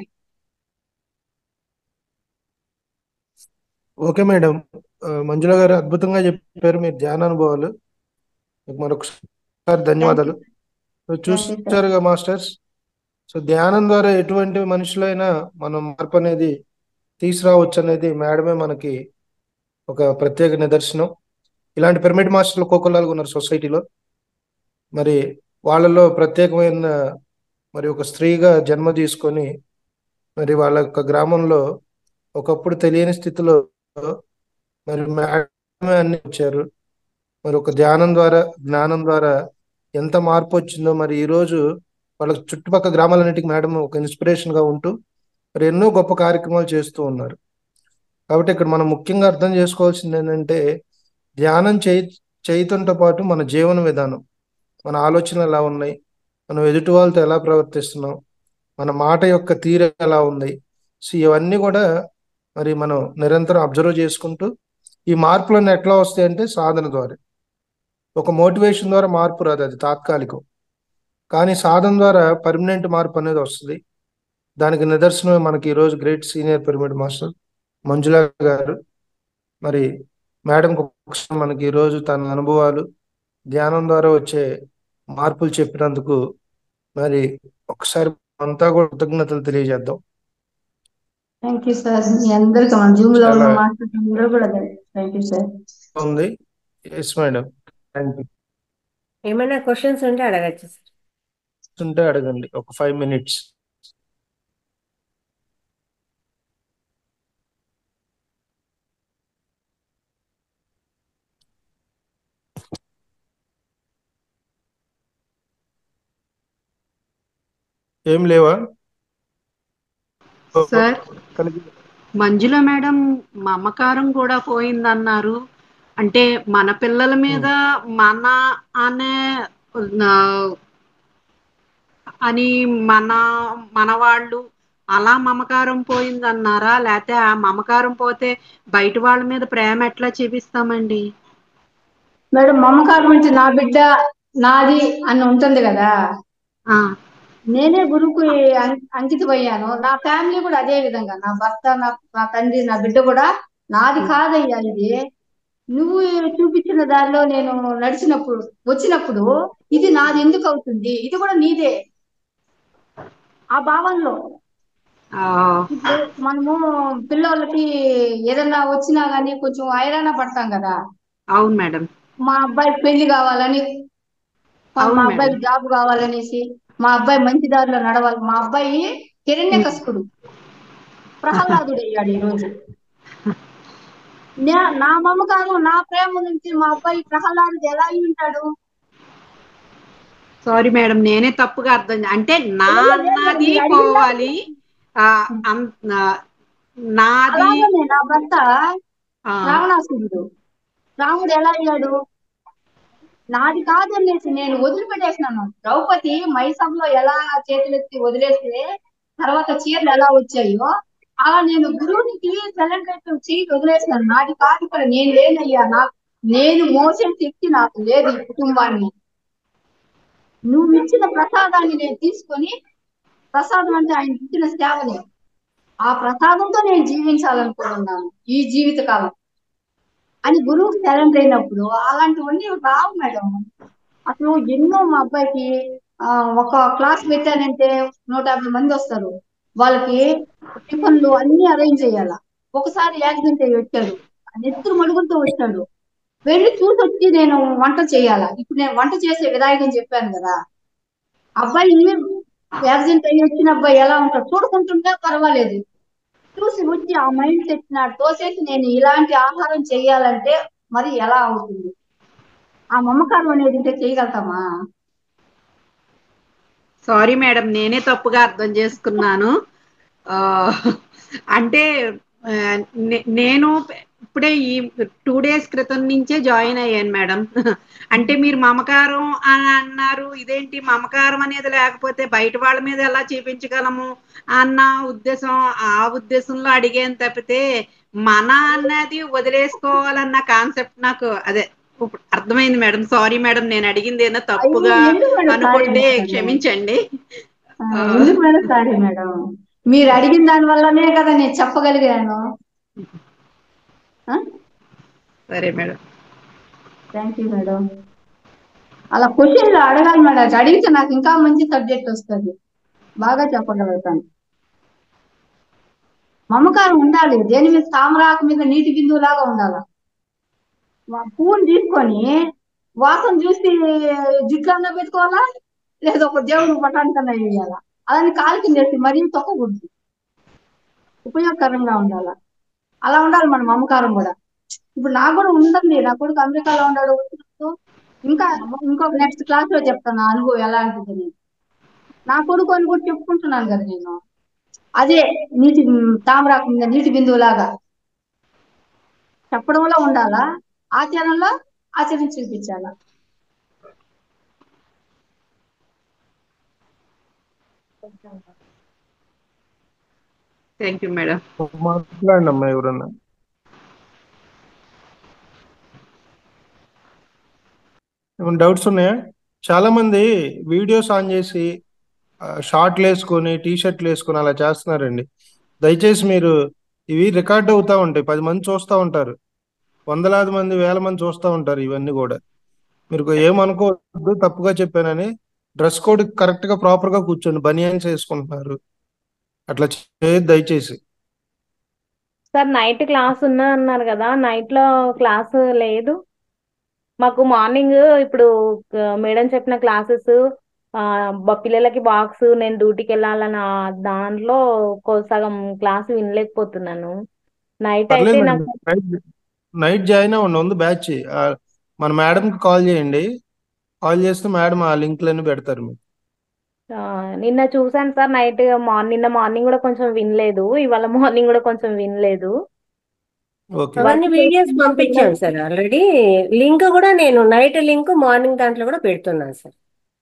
ఓకే మేడం ఆ, మంజుల గారు అద్భుతంగా చెప్పారు మీరు ధ్యాన అనుభవాలు మీకు మరొకసారి ధన్యవాదాలు సో చూసారుగా మాస్టర్స్ సో ధ్యానం ద్వారా ఎటువంటి మనుషులైనా మనం మార్పు అనేది తీసుకురావచ్చు అనేది మేడమే మనకి ఒక ప్రత్యేక నిదర్శనం ఇలాంటి పిరమిడ్ మాస్టర్లు కోకొల్లాలుగా ఉన్నారు సొసైటీలో మరి వాళ్ళలో ప్రత్యేకమైన మరి ఒక స్త్రీగా జన్మ తీసుకొని మరి వాళ్ళ యొక్క గ్రామంలో ఒకప్పుడు తెలియని స్థితిలో మరి మేడమే అన్ని వచ్చారు మరి ఒక ధ్యానం ద్వారా జ్ఞానం ద్వారా ఎంత మార్పు వచ్చిందో మరి ఈ రోజు వాళ్ళ చుట్టుపక్కల గ్రామాలన్నిటికీ మేడం ఒక ఇన్స్పిరేషన్ గా ఉంటూ మరి ఎన్నో గొప్ప కార్యక్రమాలు చేస్తూ ఉన్నారు కాబట్టి ఇక్కడ మనం ముఖ్యంగా అర్థం చేసుకోవాల్సింది ఏంటంటే ధ్యానం చేయి చేయటంతో పాటు మన జీవన విధానం మన ఆలోచనలు ఎలా ఉన్నాయి మనం ఎదుటి వాళ్ళతో ఎలా ప్రవర్తిస్తున్నాం మన మాట యొక్క తీరు ఎలా ఉంది సో ఇవన్నీ కూడా మరి మనం నిరంతరం అబ్జర్వ్ చేసుకుంటూ ఈ మార్పులన్నీ ఎట్లా వస్తాయంటే సాధన ద్వారా ఒక మోటివేషన్ ద్వారా మార్పు రాదు అది తాత్కాలికం కానీ సాధన ద్వారా పర్మనెంట్ మార్పు అనేది వస్తుంది దానికి నిదర్శనమే మనకి ఈరోజు great senior pyramid master Manjula garu మరి మేడం మనకి ఈరోజు తన అనుభవాలు ధ్యానం ద్వారా వచ్చే మార్పులు చెప్పినందుకు మరి ఒకసారి అంతా కూడా కృతజ్ఞతలు తెలియజేద్దాం థ్యాంక్ యూ సార్ మీ అందరికీ మన జూమ్ లో ఉన్న చాలా- మాస్టర్స్ అందరూ కూడా థ్యాంక్ యూ సార్ ఉంది ఎస్ మేడం థ్యాంక్ యూ ఏమైనా క్వశ్చన్స్ ఉంటే అడగచ్చు సార్ ఉంటే అడగండి ఒక ఫైవ్ మినిట్స్ ఏం లేవా సార్ కలిగి మంజుల మేడం మమకారం కూడా పోయిందన్నారు అంటే మన పిల్లల మీద మన అనే ఆ, అని మన మనవాళ్ళు అలా మమకారం పోయిందన్నారా లేకపోతే ఆ మమకారం పోతే బయట వాళ్ళ మీద ప్రేమ ఎట్లా చూపిస్తామండి మేడం మమకారం అంటే నా బిడ్డ నాది అని ఉంటుంది కదా ఆ, నేనే గురువుకి అం- అంకితం అయ్యాను నా ఫ్యామిలీ కూడా అదే విధంగా నా భర్త నా నా తండ్రి నా బిడ్డ కూడా నాది కాదయ్యా ఇది నువ్వు చూపించిన దారిలో నేను నడిచినప్పుడు వచ్చినప్పుడు ఇది నాది ఎందుకు అవుతుంది ఇది కూడా నీదే ఆ భావనలో ఆ, ఇప్పుడు మనము పిల్లలకి ఏదన్నా వచ్చినా గానీ కొంచెం హైరాణ పడతాం కదా అవును మేడం మా అబ్బాయి పెళ్లి కావాలని మా అవును మా మేడం. అబ్బాయి జాబ్ కావాలనేసి మా అబ్బాయి మంచి దారిలో నడవాలి మా అబ్బాయి హిరణ్యకశిపుడు ప్రహ్లాదుడు అయ్యాడు ఈ రోజు నే- నా మమకారం నా ప్రేమ నుంచి మా అబ్బాయి ప్రహ్లాదుడు ఎలా అయి ఉంటాడు సారీ మేడం నేనే తప్పుగా అర్థం చే- అంటే నా లేదు, లేదు, నాది మీరు అడిగిన పోవాలి ఆ, అం- నా- నాది అలాగనే నా భర్త ఆ, రావణాసురుడు రాముడు ఎలా అయ్యాడు నాది కాదనేసి నేను వదిలిపెట్టేసినాను ద్రౌపది మైసభలో ఎలా చేతులెత్తి వదిలేస్తే తర్వాత చీరలు ఎలా వచ్చాయో అలా నేను గురువునికి సెలబ్రేట్ చేయి వదిలేసినాను నాది కాదు ఇక్కడ నేను లేనయ్యా నాకు నేను మోసే శక్తి నాకు లేదు ఈ కుటుంబాన్ని నువ్వు ఇచ్చిన ప్రసాదాన్ని నేను తీసుకొని ప్రసాదం అంటే ఆయన ఇచ్చిన సేవని ఆ ప్రసాదంతో నేను జీవించాలనుకుంటున్నాను ఈ జీవిత కాలం అని గురువు సరెండర్ అయినప్పుడు అలాంటివన్నీ రావు మేడం అసలు ఎన్నో మా అబ్బాయికి ఆ, ఒక క్లాస్ పెట్టానంటే నూట యాభై మంది వస్తారు వాళ్ళకి టిఫిన్లు అన్ని అరేంజ్ చేయాల ఒకసారి యాక్సిడెంట్ అయ్యి వచ్చాడు నెత్తురు మడుగులతో వచ్చాడు వెళ్ళి చూసి వచ్చి నేను వంట చేయాలా ఇప్పుడు నేను వంట చేసే విధాయకం చెప్పాను కదా అబ్బాయి యాక్సిడెంట్ అయ్యి వచ్చిన అబ్బాయి ఎలా ఉంటాడు చూడుకుంటుంటే పర్వాలేదు చూసి వచ్చి ఆ మైండ్ సెట్ నాడు తోసేసి నేను ఇలాంటి ఆహారం చేయాలంటే మరి ఎలా అవుతుంది ఆ మమకారం అనేది ఉంటే చేయగలుగుతామా సారీ మేడం నేనే తప్పుగా అర్థం చేసుకున్నాను ఆ, అంటే ఆ, నే- నేను ఇప్పుడే ఈ టూ డేస్ క్రితం నుంచే జాయిన్ అయ్యాను మేడం అంటే మీరు మమకారం అని అన్నారు ఇదేంటి మమకారం అనేది లేకపోతే బయట వాళ్ళ మీద ఎలా చూపించగలము అన్న ఉద్దేశం ఆ ఉద్దేశంలో అడిగాను తప్పితే మన అన్నది వదిలేసుకోవాలన్న కాన్సెప్ట్ నాకు అదే ఇప్పుడు అర్థమైంది మేడం సారీ మేడం నేను అడిగింది ఏదో తప్పుగా అయ్యో, ఎందుకు మేడం sorry అనుకుంటే మేడం? క్షమించండి ఆ, ఎందుకు మేడం సారీ మేడం మీరు అడిగిన దాని వల్లనే కదా నేను చెప్పగలిగాను సరే మేడం థ్యాంక్ యూ మేడం అలా క్వశ్చన్లు అడగాలి మేడం అది అడిగితే నాకు ఇంకా మంచి సబ్జెక్ట్ వస్తుంది బాగా చెప్పగలుగుతాను మమకారం ఉండాలి దేని మీద తామరాకు మీద నీటి బిందువు లాగా ఉండాలి పువ్వుని తీసుకొని వాసన చూసి జుట్లన్నా పెట్టుకోవాలా లేదా ఒక దేవుడు పటానికన్నా వేయాలా అలాని కాలు కింద వేసి మరీ తొక్కకూడదు ఉపయోగకరంగా ఉండాలా అలా ఉండాలి మన మమకారం కూడా ఇప్పుడు నాకు కూడా ఉందండి నా కొడుకు అమెరికాలో ఉన్నాడు వచ్చినప్పుడు ఇంకా ఇంకొక నెక్స్ట్ క్లాస్ లో చెప్తాను నా అనుభవం ఎలా ఉంటుంది నా కొడుకు అని కూడా చెప్పుకుంటున్నాను కదా నేను అదే నీటి తామరాకు మీద నీటి బిందువు లాగా చెప్పడంలో ఉండాలా ఆచరణలో ఆచరించి చూపించాలా థ్యాంక్ యూ మేడం మాట్లాడండి అమ్మా ఎవరన్నా ఏమైనా డౌట్స్ ఉన్నాయా చాలా మంది వీడియోస్ ఆన్ చేసి ఆ, షార్ట్లు వేసుకొని టీ షర్ట్లు వేసుకొని అలా చేస్తున్నారండి దయచేసి మీరు ఇవి రికార్డ్ అవుతా ఉంటాయి పది మంది చూస్తూ ఉంటారు వందలాది మంది వేల మంది చూస్తూ ఉంటారు ఇవన్నీ కూడా మీరు ఏమనుకోవద్దు తప్పుగా చెప్పానని డ్రెస్ కోడ్ కరెక్ట్ గా ప్రాపర్ గా కూర్చోండి బనియన్స్ వేసుకుంటున్నారు అట్లా చేయొద్దు దయచేసి సార్ నైట్ క్లాస్ ఉన్నా అన్నారు కదా నైట్ లో క్లాస్ లేదు మాకు మార్నింగ్ ఇప్పుడు మేడం చెప్పిన క్లాసెస్ పిల్లలకి బాక్స్ నేను డ్యూటీకి వెళ్ళాలన్న దాంట్లో కొ- సగం క్లాస్ వినలేకపోతున్నాను నైట్ అయితే పర్లేదు నాకు మేడం నైట్ నైట్ జాయిన్ అవ్వండి ఉంది బ్యాచ్ మన మేడంకి కాల్ చేయండి కాల్ చేస్తే మేడం ఆ లింక్లన్నీ పెడతారు మీకు ఆ, నిన్న చూసాను సార్ నైట్ మార్నింగ్ నిన్న మార్నింగ్ కూడా కొంచెం వినలేదు ఇవాళ మార్నింగ్ కూడా కొంచెం వినలేదు ఓకే అవన్నీ వీడియోస్ పంపించాను సార్ ఆల్రెడీ లింక్ కూడా నేను నైట్ లింక్ మార్నింగ్ దాంట్లో కూడా పెడుతున్నాను సార్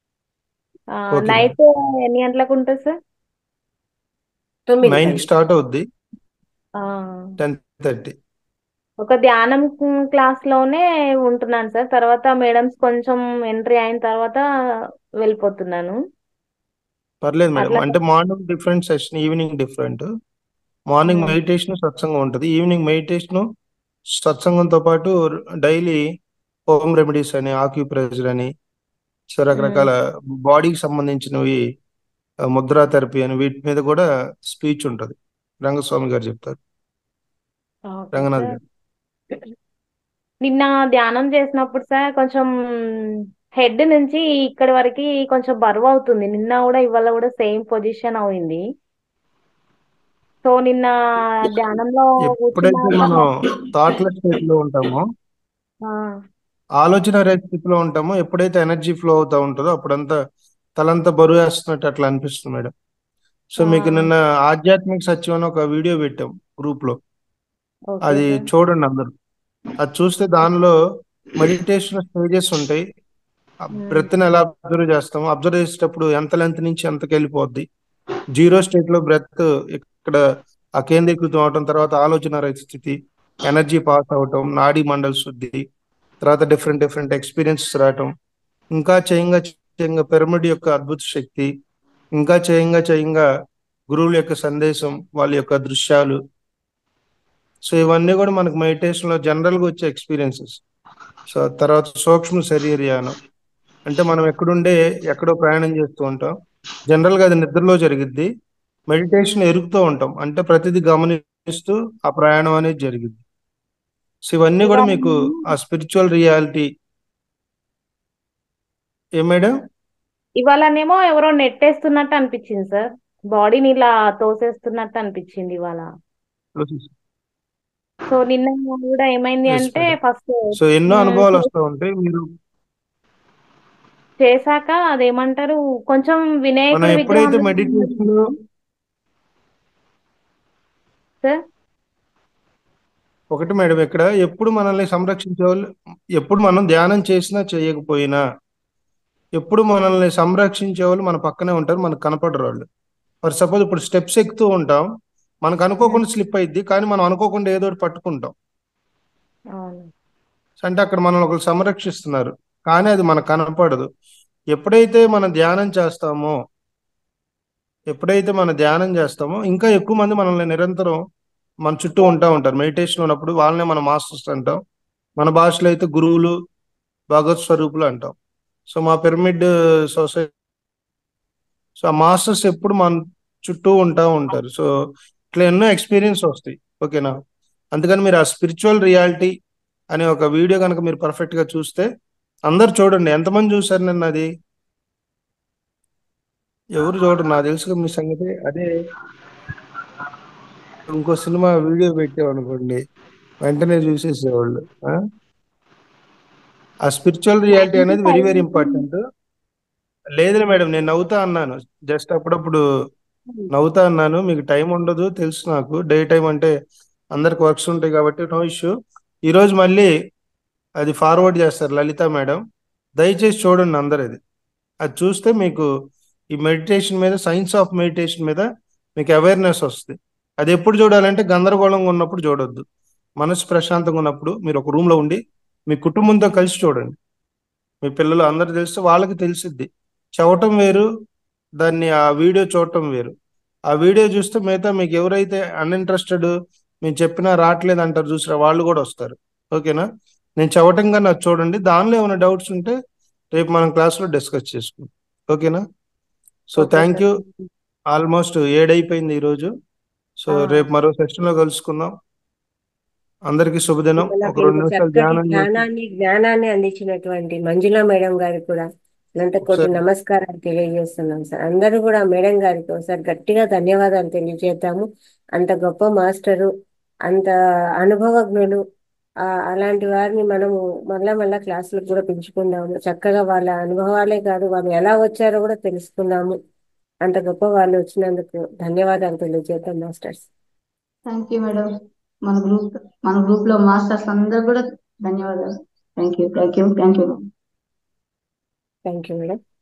ఓకే నైట్ ఎన్ని గంటలకు ఉంటుంది సార్ తొమ్మిది నైన్ కి గంటలు స్టార్ట్ అవుద్ది ఆ, టెన్ థర్టీ ఒక ధ్యానం క్లాస్ లోనే ఉంటున్నాను సార్ తర్వాత మేడమ్స్ కొంచెం ఎంట్రీ అయిన తర్వాత వెళ్ళిపోతున్నాను పర్లేదు మేడం అట్లా అంటే morning different session evening different morning ఆ, మెడిటేషన్ సత్సంగం ఉంటుంది ఈవినింగ్ మెడిటేషన్ సత్సంగంతో పాటు డైలీ హోమ్ రెమెడీస్ అని ఆక్యుప్రెషర్ అని సో రకరకాల బాడీకి సంబంధించినవి ఆ, ముద్రా థెరపీ అని వీటి మీద కూడా స్పీచ్ ఉంటుంది రంగస్వామి గారు చెప్తారు ఓకే రంగనాథ్ సార్ గారు నిన్న ధ్యానం చేసినప్పుడు సార్ కొంచెం హెడ్ నుంచి ఇక్కడి వరకు కొంచెం బరువు అవుతుంది నిన్న కూడా ఇవాళ కూడా సేమ్ పొజిషన్ అయింది సో నిన్న ధ్యానంలో ఎప్పుడైతే కూర్చున్నా మనం థాట్లెస్ స్టేట్ లో ఉంటామో ఆ, ఆలోచన రహిత స్థితిలో ఉంటామో ఎప్పుడైతే ఎనర్జీ ఫ్లో అవుతా ఉంటుందో అప్పుడంతా తలంతా బరువు వేస్తున్నట్టు అట్లా అనిపిస్తుంది మేడం సో ఆ, మీకు నిన్న ఆధ్యాత్మిక సత్యం అని ఒక వీడియో పెట్టాం గ్రూప్ లో ఓకే అది సార్ చూడండి అందరూ అది చూస్తే దానిలో మెడిటేషన్ స్టేజెస్ ఉంటాయి ఆ ఉమ్, breath ని ఎలా అబ్జర్వ్ చేస్తాము అబ్జర్వ్ చేసేటప్పుడు ఎంత లెంత్ నుంచి ఎంతకి వెళ్ళిపోద్ది జీరో స్టేట్ లో బ్రెత్ ఇక్కడ అకేంద్రీకృతం అవటం తర్వాత ఆలోచన రహిత స్థితి ఎనర్జీ పాస్ అవటం నాడీ మండల శుద్ధి తర్వాత డిఫరెంట్ డిఫరెంట్ ఎక్స్పీరియన్సెస్ రావటం ఇంకా చేయంగా చేయంగా పిరమిడ్ యొక్క అద్భుత శక్తి ఇంకా చేయంగా చేయంగా గురువుల యొక్క సందేశం వాళ్ళ యొక్క దృశ్యాలు సో ఇవన్నీ కూడా మనకు మెడిటేషన్ లో జనరల్ గా వచ్చే ఎక్స్పీరియన్సెస్ సో తర్వాత సూక్ష్మ శరీరయానం అంటే మనం ఎక్కడుండే ఎక్కడో ప్రయాణం చేస్తూ ఉంటాం జనరల్ గా అది నిద్రలో జరిగిద్ది మెడిటేషన్ ఎరుగుతూ ఉంటాం అంటే ప్రతిదీ గమనిస్తూ ఆ ప్రయాణం అనేది జరిగింది సో ఇవన్నీ కూడా మీకు ఆ స్పిరిచువల్ రియాలిటీ ఏ మేడం ఇవాళనేమో ఎవరో నెట్టేస్తున్నట్టు అనిపించింది సార్ బాడీని ఇలా తోసేస్తున్నట్టు అనిపించింది ఇవాళ సో నిన్న కూడా ఏమైంది Yes, అంటే madam. ఫస్ట్ సో ఎన్నో అనుభవాలు వస్తూ ఉంటాయి మీరు చేశాక అదేమంటారు కొంచెం మనం వినాయకుడి ఎప్పుడైతే విగ్రహం మెడిటేషన్ సార్ ఒకటి మేడం ఇక్కడ ఎప్పుడు మనల్ని సంరక్షించే వాళ్ళు ఎప్పుడు మనం ధ్యానం చేసినా చేయకపోయినా ఎప్పుడు మనల్ని సంరక్షించే వాళ్ళు మన పక్కనే ఉంటారు మనకు కనపడరు వాళ్ళు ఫర్ సపోజ్ ఇప్పుడు స్టెప్స్ ఎక్కుతూ ఉంటాం మనకు అనుకోకుండా స్లిప్ అయింది కానీ మనం అనుకోకుండా ఏదో ఒకటి పట్టుకుంటాం అవును అంటే అక్కడ మనల్ని ఒకరు సంరక్షిస్తున్నారు కానీ అది మనకు కనపడదు ఎప్పుడైతే మనం ధ్యానం చేస్తామో ఎప్పుడైతే మనం ధ్యానం చేస్తామో ఇంకా ఎక్కువ మంది మనల్ని నిరంతరం మన చుట్టూ ఉంటా ఉంటారు మెడిటేషన్ ఉన్నప్పుడు వాళ్ళనే మన మాస్టర్స్ అంటాం మన భాషలో అయితే గురువులు భగవత్ స్వరూపులు అంటాం సో మా పిరమిడ్ సొసైటీ సో ఆ మాస్టర్స్ ఎప్పుడు మన చుట్టూ ఉంటా ఉంటారు సో ఇట్లా ఎన్నో ఎక్స్పీరియన్స్ వస్తాయి ఓకేనా అందుకని మీరు ఆ స్పిరిచువల్ రియాలిటీ అనే ఒక వీడియో కనుక మీరు పర్ఫెక్ట్ గా చూస్తే అందరు చూడండి ఎంతమంది చూసారు నిన్న అది ఎవరు చూడరు నాకు తెలుసు మీ సంగతి అదే ఇంకో సినిమా వీడియో పెట్టామనుకోండి వెంటనే చూసేసేవాళ్ళు ఆ? ఆ స్పిరిచువల్ రియాలిటీ అనేది వెరీ వెరీ ఇంపార్టెంట్ లేదులే మేడం నేను నవ్వుతా అన్నాను జస్ట్ అప్పుడప్పుడు నవ్వుతా అన్నాను మీకు టైం ఉండదు తెలుసు నాకు డే టైం అంటే అందరికి వర్క్స్ ఉంటాయి కాబట్టి నో ఇష్యూ ఈరోజు మళ్ళీ అది ఫార్వర్డ్ చేస్తారు లలిత మేడం దయచేసి చూడండి అందరు అది అది చూస్తే మీకు ఈ మెడిటేషన్ మీద సైన్స్ ఆఫ్ మెడిటేషన్ మీద మీకు అవేర్నెస్ వస్తుంది అది ఎప్పుడు చూడాలంటే గందరగోళంగా ఉన్నప్పుడు చూడొద్దు మనసు ప్రశాంతంగా ఉన్నప్పుడు మీరు ఒక రూమ్ లో ఉండి మీ కుటుంబంతో కలిసి చూడండి మీ పిల్లలు అందరు తెలిస్తే వాళ్ళకి తెలిసిద్ది చదవటం వేరు దాన్ని ఆ వీడియో చూడటం వేరు ఆ వీడియో చూస్తే మిగతా మీకు ఎవరైతే అన్ఇంట్రెస్టెడ్ మేము చెప్పినా రావట్లేదు అంటారు చూసారా వాళ్ళు కూడా వస్తారు ఓకేనా నేను చదవటంగా నాకు చూడండి దానిలో ఏమైనా డౌట్స్ ఉంటే రేపు మనం క్లాస్లో డిస్కస్ చేసుకుందాం ఓకేనా so okay thank you sir almost ఏడైపోయింది ఈరోజు సో ఆ, రేపు మరో సెషన్లో కలుసుకుందాం అందరికీ శుభదినం ఒక మనకి రెండు ఇంత నిమిషాలు చక్కటి ధ్యానం చేసి జ్ఞానాన్ని జ్ఞానాన్ని అందించినటువంటి మంజుల మేడం గారికి కూడా అనంత కోటి ఒకసారి నమస్కారాలు తెలియజేస్తున్నాం సార్ అందరూ కూడా మేడం గారికి ఒకసారి గట్టిగా ధన్యవాదాలు తెలియజేద్దాము అంత గొప్ప మాస్టరు అంత అనుభవజ్ఞులు ఆ, అలాంటి వారిని మనము మళ్ళా మళ్ళా క్లాసులకు కూడా పెంచుకుందాము చక్కగా వాళ్ళ అనుభవాలే కాదు వాళ్ళు ఎలా వచ్చారో కూడా తెలుసుకుందాము అంత గొప్ప వాళ్ళు వచ్చినందుకు ధన్యవాదాలు తెలియజేద్దాం మాస్టర్స్ థ్యాంక్ యూ మేడం మన గ్రూప్ మన గ్రూప్ లో మాస్టర్స్ అందరు కూడా ధన్యవాదాలు thank you thank you thank you thank you madam